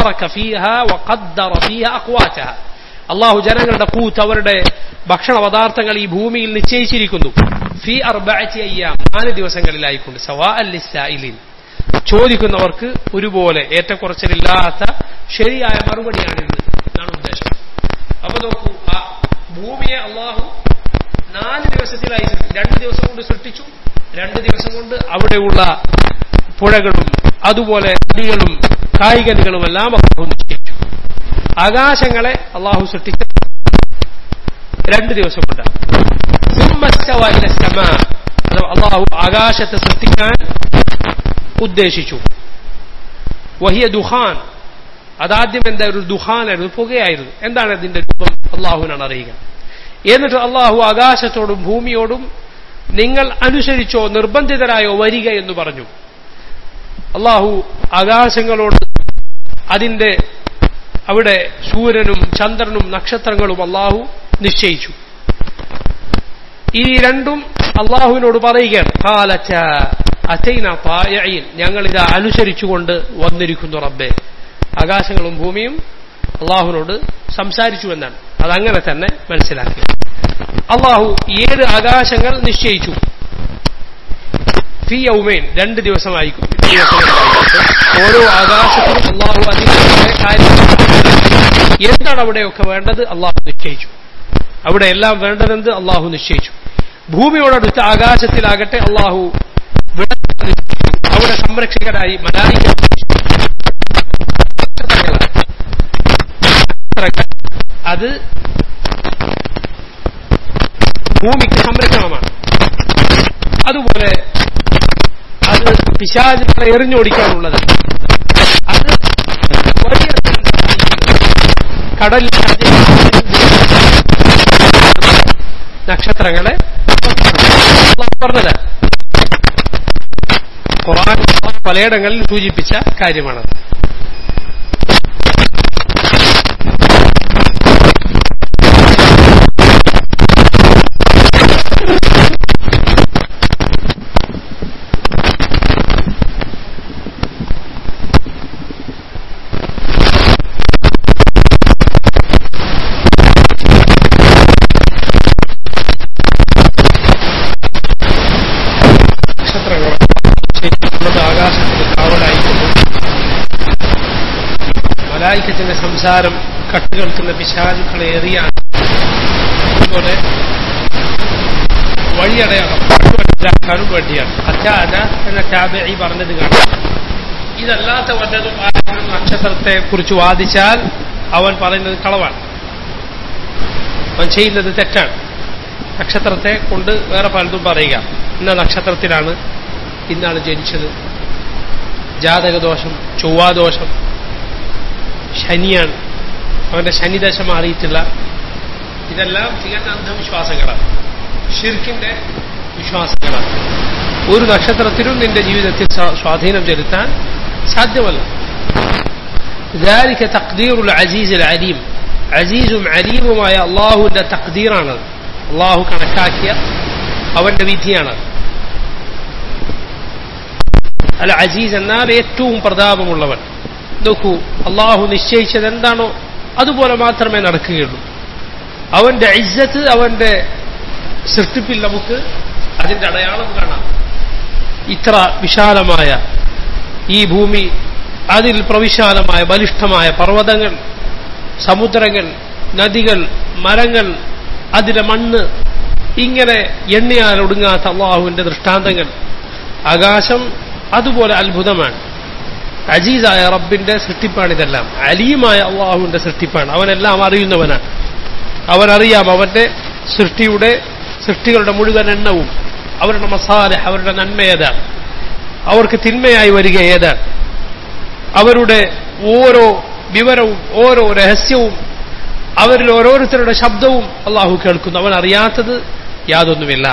അള്ളാഹു ജനങ്ങളുടെ കൂത്ത് അവരുടെ ഭക്ഷണ പദാർത്ഥങ്ങൾ ഈ ഭൂമിയിൽ നിശ്ചയിച്ചിരിക്കുന്നു ഫി അർബഅത്തി അയ്യാം നാല് ദിവസങ്ങളിലായിക്കൊണ്ട് സവാ അല്ലിസായിലിൻ ചോദിക്കുന്നവർക്ക് ഒരുപോലെ ഏറ്റക്കുറച്ചിലില്ലാത്ത ശരിയായ മറുപടിയാണിത് എന്നാണ് ഉദ്ദേശം അപ്പൊ നോക്കൂ ആ ഭൂമിയെ അള്ളാഹു നാല് ദിവസത്തിലായി രണ്ട് ദിവസം കൊണ്ട് സൃഷ്ടിച്ചു രണ്ട് ദിവസം കൊണ്ട് അവിടെയുള്ള പുഴകളും അതുപോലെ നദികളും കായികനികളും എല്ലാം അള്ളാഹു നിശ്ചയിച്ചു ആകാശങ്ങളെ അള്ളാഹു സൃഷ്ടിച്ച രണ്ട് ദിവസം കൊണ്ട് അള്ളാഹു ആകാശത്തെ സൃഷ്ടിക്കാൻ ഉദ്ദേശിച്ചു വഹിയ ദുഹാൻ അതാദ്യം എന്താ ഒരു ദുഹാനായിരുന്നു പുകയായിരുന്നു എന്താണ് ഇതിന്റെ രൂപം അള്ളാഹുവിനാണ് അറിയുക എന്നിട്ട് അള്ളാഹു ആകാശത്തോടും ഭൂമിയോടും നിങ്ങൾ അനുസരിച്ചോ നിർബന്ധിതരായോ വരിക എന്ന് പറഞ്ഞു അള്ളാഹു ആകാശങ്ങളോട് അതിന്റെ അവിടെ സൂര്യനും ചന്ദ്രനും നക്ഷത്രങ്ങളും അള്ളാഹു നിശ്ചയിച്ചു ഈ രണ്ടും അള്ളാഹുവിനോട് പറയുകയാണ് കാലച്ച അച്ചൈന പായയിൽ ഞങ്ങളിത് അനുസരിച്ചുകൊണ്ട് വന്നിരിക്കുന്നു റബ്ബെ ആകാശങ്ങളും ഭൂമിയും അള്ളാഹുവിനോട് സംസാരിച്ചു എന്നാണ് അതങ്ങനെ തന്നെ മനസ്സിലാക്കി അള്ളാഹു ഏഴ് ആകാശങ്ങൾ നിശ്ചയിച്ചു ഫി യൗമേൻ രണ്ട് ദിവസമായിരിക്കും ഓരോ ആകാശത്തിനും അള്ളാഹു അതിന്റെ കാര്യങ്ങൾ എന്താണ് അവിടെയൊക്കെ വേണ്ടത് അള്ളാഹു നിശ്ചയിച്ചു അവിടെ എല്ലാം വേണ്ടതെന്ത് അള്ളാഹു നിശ്ചയിച്ചു ഭൂമിയോടടുത്ത ആകാശത്തിലാകട്ടെ അള്ളാഹു അവിടെ സംരക്ഷകരായി മലായിക അത് ഭൂമിക്ക് സംരക്ഷണമാണ് അതുപോലെ അത് പിശാചുകളെ എറിഞ്ഞോടിക്കാനുള്ളത് അത് വലിയ കടലിൽ നക്ഷത്രങ്ങളെ പറഞ്ഞത് ഖുറാൻ പലയിടങ്ങളിൽ സൂചിപ്പിച്ച കാര്യമാണത് മലായിക്കത്തിന്റെ സംസാരം കട്ടുകൾക്കുന്ന പിശാചുക്കളെ എറിയാൻ അതുപോലെ വഴിയടയാളം മനസ്സിലാക്കാനും വേണ്ടിയാണ് അച്ചാന എന്ന ചാബി പറഞ്ഞത് കാണാം ഇതല്ലാത്ത വല്ലതും ആരെങ്കിലും നക്ഷത്രത്തെ കുറിച്ച് വാദിച്ചാൽ അവൻ പറയുന്നത് കളവാണ് അവൻ ചെയ്യുന്നത് തെറ്റാണ് നക്ഷത്രത്തെ കൊണ്ട് വേറെ പലതും പറയുക ഇന്ന നക്ഷത്രത്തിലാണ് ഇന്നാണ് ജനിച്ചത് ജാതകദോഷം ചൊവ്വാദോഷം ശനിയാണ് അവന്റെ ശനിദശ മാറിയിട്ടില്ല ഇതെല്ലാം തികഞ്ഞ അന്ധവിശ്വാസങ്ങളാണ് ഷിർക്കിന്റെ വിശ്വാസങ്ങളാണ് ഒരു നക്ഷത്രത്തിലും നിന്റെ ജീവിതത്തിൽ സ്വാധീനം ചെലുത്താൻ സാധ്യമല്ല ذلك تقدير العزيز العليم അസീസും അലീമുമായ അള്ളാഹുവിന്റെ തക്ദീറാണത് അള്ളാഹു കണക്കാക്കിയ അവന്റെ വിധിയാണ് അൽ അജീസ് എന്നാൽ ഏറ്റവും പ്രതാപമുള്ളവൻ നോക്കൂ അള്ളാഹു നിശ്ചയിച്ചത് എന്താണോ അതുപോലെ മാത്രമേ നടക്കുകയുള്ളൂ അവന്റെ ഇജ്ജത്ത് അവന്റെ സൃഷ്ടിപ്പിൽ നമുക്ക് അതിന്റെ അടയാളം കാണാം ഇത്ര വിശാലമായ ഈ ഭൂമി അതിൽ പ്രവിശാലമായ ബലിഷ്ഠമായ പർവ്വതങ്ങൾ സമുദ്രങ്ങൾ നദികൾ മരങ്ങൾ അതിലെ മണ്ണ് ഇങ്ങനെ എണ്ണിയാൽ ഒടുങ്ങാത്ത അള്ളാഹുവിന്റെ ദൃഷ്ടാന്തങ്ങൾ ആകാശം അതുപോലെ അത്ഭുതമാണ് അജീസായ റബ്ബിന്റെ സൃഷ്ടിപ്പാണ് ഇതെല്ലാം അലീമായ അള്ളാഹുവിന്റെ സൃഷ്ടിപ്പാണ് അവനെല്ലാം അറിയുന്നവനാണ് അവനറിയാം അവന്റെ സൃഷ്ടിയുടെ സൃഷ്ടികളുടെ മുഴുവൻ എണ്ണവും അവരുടെ മസാല അവരുടെ നന്മ ഏതാണ് അവർക്ക് തിന്മയായി വരിക ഏതാണ് അവരുടെ ഓരോ വിവരവും ഓരോ രഹസ്യവും അവരിൽ ഓരോരുത്തരുടെ ശബ്ദവും അള്ളാഹു കേൾക്കുന്നു അവൻ അറിയാത്തത് യാതൊന്നുമില്ല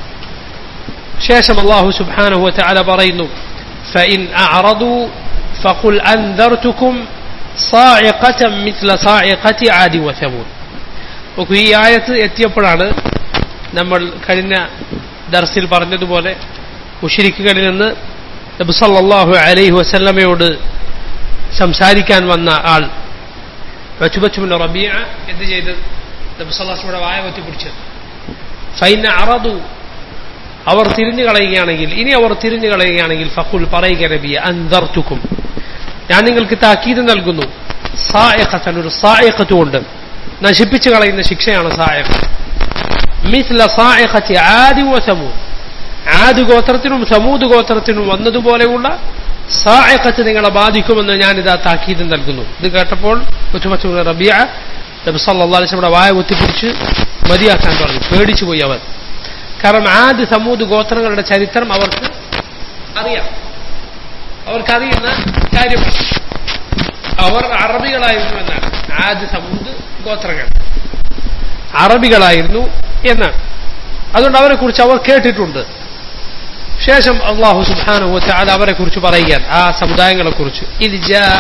ശേഷം അള്ളാഹു സുബാനഹു ചാല പറയുന്നു فإن أعرضوا فقل أنذرتكم صاعقة مثل صاعقة عاد وثمود നോക്കൂ ഈ ആയത്ത് എത്തിയപ്പോഴാണ് നമ്മൾ കഴിഞ്ഞ ദർസിൽ പറഞ്ഞതുപോലെ മുഷിരിക്കുകളിൽ നിന്ന് നബുസല്ലാഹു അലൈഹി വസല്ലമയോട് സംസാരിക്കാൻ വന്ന ആൾ ബച്ചുബച്ചുമിന്റെ റബിയ എന്ത് ചെയ്ത് നബുസല്ലാസ്മയുടെ വായ പൊത്തിപ്പിടിച്ചത് ഫൈന അറതു അവർ തിരിഞ്ഞു കളയുകയാണെങ്കിൽ ഇനി അവർ തിരിഞ്ഞു കളയുകയാണെങ്കിൽ ഫക്കുൽ പറയുക നബിയ അന്തർത്തുക്കും ഞാൻ നിങ്ങൾക്ക് താക്കീത് നൽകുന്നു സായഖത്തൻ ഒരു സായഖത്ത് കൊണ്ട് നശിപ്പിച്ചു കളയുന്ന ശിക്ഷയാണ് സായഖ മിസ്ല സായഖത്തി ആദി സമൂഹ് ആദ് ഗോത്രത്തിനും സമൂത് ഗോത്രത്തിനും വന്നതുപോലെയുള്ള സായഖത്ത് നിങ്ങളെ ബാധിക്കുമെന്ന് ഞാനിതാ താക്കീത് നൽകുന്നു ഇത് കേട്ടപ്പോൾ കൊച്ചുമച്ചു റബിയ നബി സല്ലല്ലാഹു അലൈഹി വസല്ലം വായ ഒത്തിപ്പിടിച്ച് മതിയാക്കാൻ പറഞ്ഞു പേടിച്ചു പോയി അവർ കാരണം ആദ് സമൂത് ഗോത്രങ്ങളുടെ ചരിത്രം അവർക്ക് അറിയാം അവർക്കറിയുന്ന കാര്യമാണ് അവർ അറബികളായിരുന്നു എന്നാണ് ആദ് സമൂത് ഗോത്രങ്ങൾ അറബികളായിരുന്നു എന്നാണ് അതുകൊണ്ട് അവരെ കുറിച്ച് അവർ കേട്ടിട്ടുണ്ട് ശേഷം അള്ളാഹു സുബാനു ചാല അവരെ കുറിച്ച് പറയുകയാണ് ആ സമുദായങ്ങളെ കുറിച്ച് ഇത്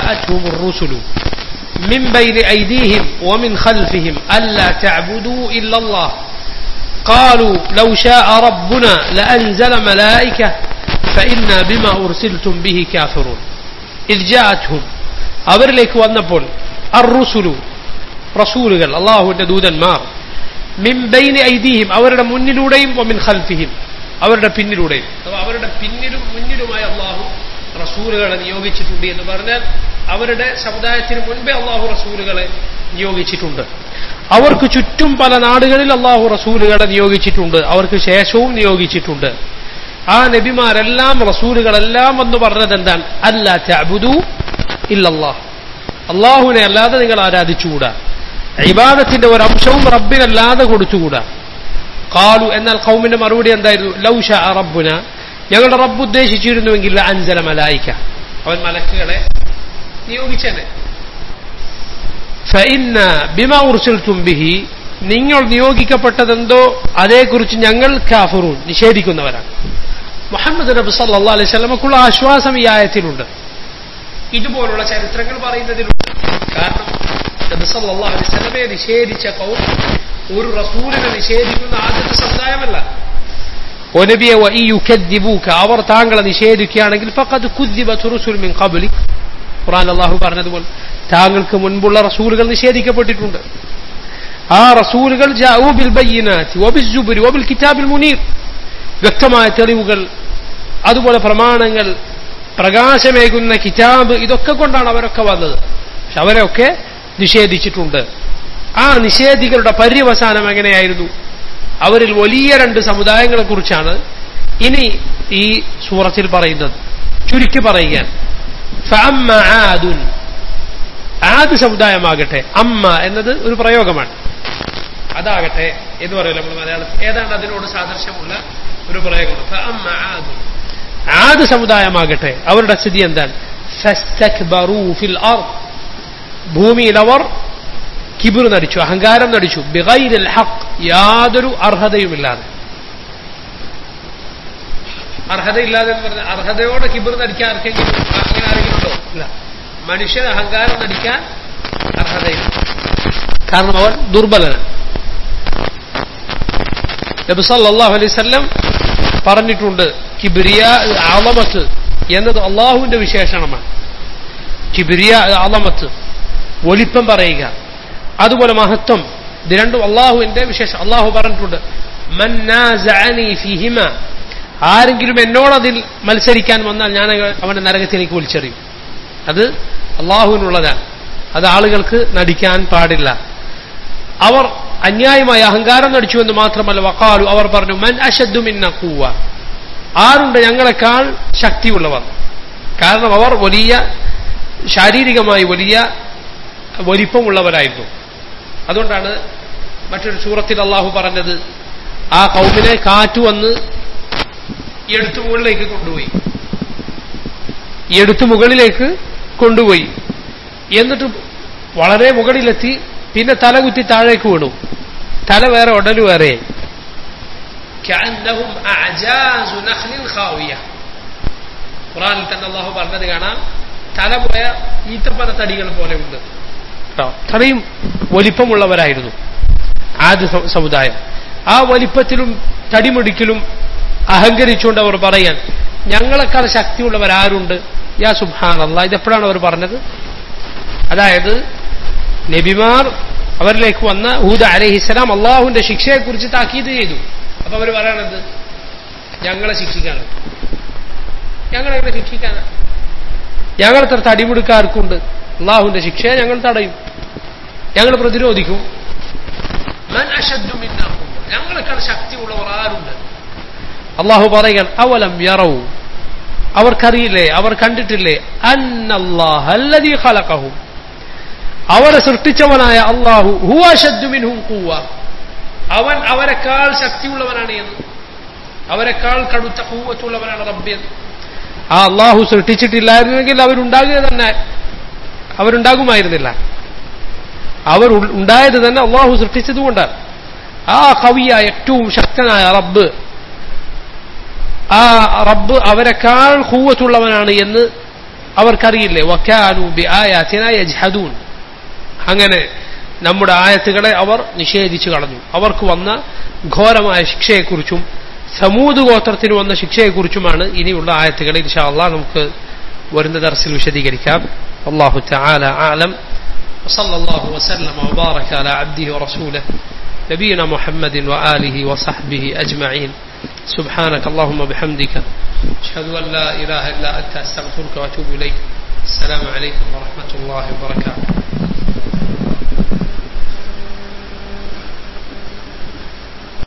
من بين أيديهم ومن خلفهم ألا تعبدوا إلا الله قالوا لو شاء ربنا لأنزل ملائكة فإنا بما أرسلتم به كافرون إذ جاءتهم അവരിലേക്ക് വന്നപ്പോൾ അറുസുലു റസൂലുകൾ അള്ളാഹുവിന്റെ ദൂതന്മാർ മിൻ ബൈനി ഐദീഹിം അവരുടെ മുന്നിലൂടെയും മിൻ ഖൽഫിഹിം അവരുടെ പിന്നിലൂടെയും അഥവാ അവരുടെ പിന്നിലും മുന്നിലുമായി അള്ളാഹു റസൂലുകളെ നിയോഗിച്ചിട്ടുണ്ട് എന്ന് പറഞ്ഞാൽ അവരുടെ സമുദായത്തിന് മുൻപേ അള്ളാഹു റസൂലുകളെ നിയോഗിച്ചിട്ടുണ്ട് അവർക്ക് ചുറ്റും പല നാടുകളിൽ അള്ളാഹു റസൂലുകളെ നിയോഗിച്ചിട്ടുണ്ട് അവർക്ക് ശേഷവും നിയോഗിച്ചിട്ടുണ്ട് ആ നബിമാരെല്ലാം റസൂലുകളെല്ലാം എന്ന് പറഞ്ഞത് എന്താണ് അല്ല ചബുദു ഇല്ലല്ലാഹ് അള്ളാഹുവിനെ അല്ലാതെ നിങ്ങൾ ആരാധിച്ചുകൂടാ ഇബാദത്തിന്റെ ഒരു അംശവും റബ്ബിനല്ലാതെ കൊടുത്തുകൂടാ കാലു എന്നാൽ കൗമിന്റെ മറുപടി എന്തായിരുന്നു ലൗഷ റബ്ബുന ഞങ്ങളുടെ റബ്ബ് ഉദ്ദേശിച്ചിരുന്നുവെങ്കിൽ അഞ്ചല മലായിക്ക അവൻ മലക്കുകളെ നിയോഗിച്ചേനെ ഫഇന്ന ബിമ ഉർസിൽതും ബിഹി നിങ്ങൾ നിയോഗിക്കപ്പെട്ടതെന്തോ അതേക്കുറിച്ച് ഞങ്ങൾ കാഫറൂൻ നിഷേധിക്കുന്നവരാണ് മുഹമ്മദ് നബി സല്ലല്ലാഹു അലൈഹി വസല്ലമക്കുള്ള ആശ്വാസം ഈ ആയത്തിലുണ്ട് ഇതുപോലുള്ള ചരിത്രങ്ങൾ പറയുന്നതിലുണ്ട് കാരണം നബി സല്ലല്ലാഹു അലൈഹി വസല്ലമയെ നിഷേധിച്ച കൗം ഒരു റസൂലിനെ നിഷേധിക്കുന്ന ആദ്യത്തെ സമുദായമല്ല ഒനബിയെ യുക്കദ്ദിബൂക അവർ താങ്കളെ നിഷേധിക്കുകയാണെങ്കിൽ ഫഖദ് കുദ്ദിബത് റുസുൽ മിൻ ഖബ്ലി ഖുർആൻ അല്ലാഹു പറഞ്ഞതുപോലെ താങ്കൾക്ക് മുൻപുള്ള റസൂലുകൾ നിഷേധിക്കപ്പെട്ടിട്ടുണ്ട് ആ റസൂലുകൾ ജാഊ ബിൽ ബയ്യിനാത്തി വബിൽ ജുബ്രി വബിൽ കിതാബിൽ മുനീർ വ്യക്തമായ തെളിവുകൾ അതുപോലെ പ്രമാണങ്ങൾ പ്രകാശമേകുന്ന കിതാബ് ഇതൊക്കെ കൊണ്ടാണ് അവരൊക്കെ വന്നത് പക്ഷെ അവരെയൊക്കെ നിഷേധിച്ചിട്ടുണ്ട് ആ നിഷേധികളുടെ പര്യവസാനം എങ്ങനെയായിരുന്നു അവരിൽ വലിയ രണ്ട് സമുദായങ്ങളെ കുറിച്ചാണ് ഇനി ഈ സൂറത്തിൽ പറയുന്നത് ചുരുക്കി പറയുകയാണ് ഫഅമ്മ ആദുൻ ആദ് സമുദായമാകട്ടെ അമ്മ എന്നത് ഒരു പ്രയോഗമാണ് അതാകട്ടെ എന്ന് പറയില്ല നമ്മൾ മലയാളത്തിൽ ഏതാണ്ട് അതിനോട് സാദൃശ്യമുള്ള ഒരു പ്രയോഗമാണ് ഫഅമ്മ ആദുൻ ആദ് സമുദായമാകട്ടെ അവരുടെ സ്ഥിതി എന്താണ് ഫസ്തക്ബറൂ ഫിൽ അർദ് ഭൂമിയിൽ അവർ കിബിർ നടിച്ചു അഹങ്കാരം നടിച്ചു ബിഗൈരിൽ ഹഖ് യാതൊരു അർഹതയുമില്ലാതെ അർഹതയില്ലാതെ എന്ന് പറഞ്ഞാൽ അർഹതയോടെ കിബിർ നടിക്കാൻ ആർക്കെങ്കിലും അങ്ങനെ ആരെങ്കിലും ഉണ്ടോ ഇല്ല മനുഷ്യൻ അഹങ്കാരം നടിക്കാൻ അർഹതയില്ല കാരണം അവൻ ദുർബലനാണ് നബി സല്ലല്ലാഹു അലൈഹി വസല്ലം പറഞ്ഞിട്ടുണ്ട് കിബ്രിയ അളമത്ത് എന്നത് അള്ളാഹുവിന്റെ വിശേഷണമാണ് കിബ്രിയ അളമത്ത് ഒലിപ്പം പറയുക അതുപോലെ മഹത്വം ഇത് രണ്ടും അള്ളാഹുവിന്റെ വിശേഷം അള്ളാഹു പറഞ്ഞിട്ടുണ്ട് മൻ നാസഅനി ഫിഹിമ ആരെങ്കിലും എന്നോടതിൽ മത്സരിക്കാൻ വന്നാൽ ഞാൻ അവന്റെ നരകത്തിലേക്ക് വലിച്ചെറിയും അത് അള്ളാഹുവിനുള്ളതാണ് അത് ആളുകൾക്ക് നടിക്കാൻ പാടില്ല അവർ അന്യായമായ അഹങ്കാരം നടിച്ചുവെന്ന് മാത്രമല്ല വക്കാലു അവർ പറഞ്ഞു മൻ അശദ്ദു മിന്ന കൂവ ആരുണ്ട് ഞങ്ങളെക്കാൾ ശക്തിയുള്ളവർ കാരണം അവർ വലിയ ശാരീരികമായി വലിയ വലിപ്പമുള്ളവരായിരുന്നു അതുകൊണ്ടാണ് മറ്റൊരു സൂറത്തിൽ അള്ളാഹു പറഞ്ഞത് ആ കൗമിനെ കാറ്റ് വന്ന് എടുത്തു മുകളിലേക്ക് കൊണ്ടുപോയി എടുത്തു മുകളിലേക്ക് കൊണ്ടുപോയി എന്നിട്ട് വളരെ മുകളിലെത്തി പിന്നെ തലകുത്തി താഴേക്ക് വീണു തല വേറെ ഉടല് വേറെ كأنهم أعجاز نخل خاوية ഖുറാനിൽ തന്നെ അള്ളാഹു പറഞ്ഞത് കാണാം തല പോയ ഈത്തപ്പന തടികൾ പോലെ ഉണ്ട് കേട്ടോ അത്രയും വലിപ്പമുള്ളവരായിരുന്നു ആദ്യ സ- സമുദായം ആ വലിപ്പത്തിലും തടിമുടിക്കലും അഹങ്കരിച്ചുകൊണ്ട് അവർ പറയാൻ ഞങ്ങളെക്കാൾ ശക്തിയുള്ളവരാരുണ്ട് യാ സുബാൻ അള്ളാഹ് ഇതെപ്പോഴാണ് അവർ പറഞ്ഞത് അതായത് നബിമാർ അവരിലേക്ക് വന്ന ഹൂദ അലഹിസ്സലാം അള്ളാഹുവിന്റെ ശിക്ഷയെക്കുറിച്ച് താക്കീത് ചെയ്തു അപ്പൊ അവർ പറയണത് ഞങ്ങളെ ശിക്ഷിക്കാണ് ഞങ്ങളെങ്ങനെ ശിക്ഷിക്കാനാ ഞങ്ങളത്ര തടിമുടുക്കാർക്കുണ്ട് അള്ളാഹുവിന്റെ ശിക്ഷയെ ഞങ്ങൾ തടയും ഞങ്ങൾ പ്രതിരോധിക്കും മൻ അശദ്ദു മിന്നാ ഖുവ്വ. ഞങ്ങളെക്കാൾ ശക്തിയുള്ളവർ ആരുണ്ട് അള്ളാഹു പറയുകയാണ് അവലം യറവു അവർക്കറിയില്ലേ അവർ കണ്ടിട്ടില്ലേ അന്നല്ലാഹ അല്ലദീ ഖലഖഹും അവരെ സൃഷ്ടിച്ചവനായ അള്ളാഹു ഹുവ അശദ്ദു മിൻഹും ഖുവ്വ അവൻ അവരെക്കാൾ ശക്തിയുള്ളവനാണ് എന്ന് അവരെക്കാൾ കടുത്ത കൂവത്തുള്ളവനാണ് റബ്ബ് എന്ന് ആ അള്ളാഹു സൃഷ്ടിച്ചിട്ടില്ലായിരുന്നെങ്കിൽ അവരുണ്ടാകുക തന്നെ അവരുണ്ടാകുമായിരുന്നില്ല അവർ ഉ- ഉണ്ടായത് തന്നെ അള്ളാഹു സൃഷ്ടിച്ചതുകൊണ്ടാണ് ആ കവിയ ഏറ്റവും ശക്തനായ റബ്ബ് ആ റബ്ബ് അവരെക്കാൾ കൂവത്തുള്ളവനാണ് എന്ന് അവർക്കറിയില്ലേ വക്കാനു ബി ആയാത്തിന യജ്ഹദൂൻ അങ്ങനെ നമ്മുടെ ആയത്തുകളെ അവർ നിഷേധിച്ചു കളഞ്ഞു അവർക്ക് വന്ന ഘോരമായ ശിക്ഷയെക്കുറിച്ചും സമൂത് ഗോത്രത്തിന് വന്ന ശിക്ഷയെക്കുറിച്ചുമാണ് ഇനിയുള്ള ആയത്തുകൾ ഇൻഷാ അള്ളാഹ് നമുക്ക് വരുന്ന ദർസിൽ വിശദീകരിക്കാം അള്ളാഹു തആല ആലം وصلى الله وسلم وبارك على عبده ورسوله نبينا محمد وآله وصحبه أجمعين سبحانك اللهم وبحمدك أشهد أن لا إله إلا أنت أستغفرك وأتوب إليك السلام عليكم ورحمة الله وبركاته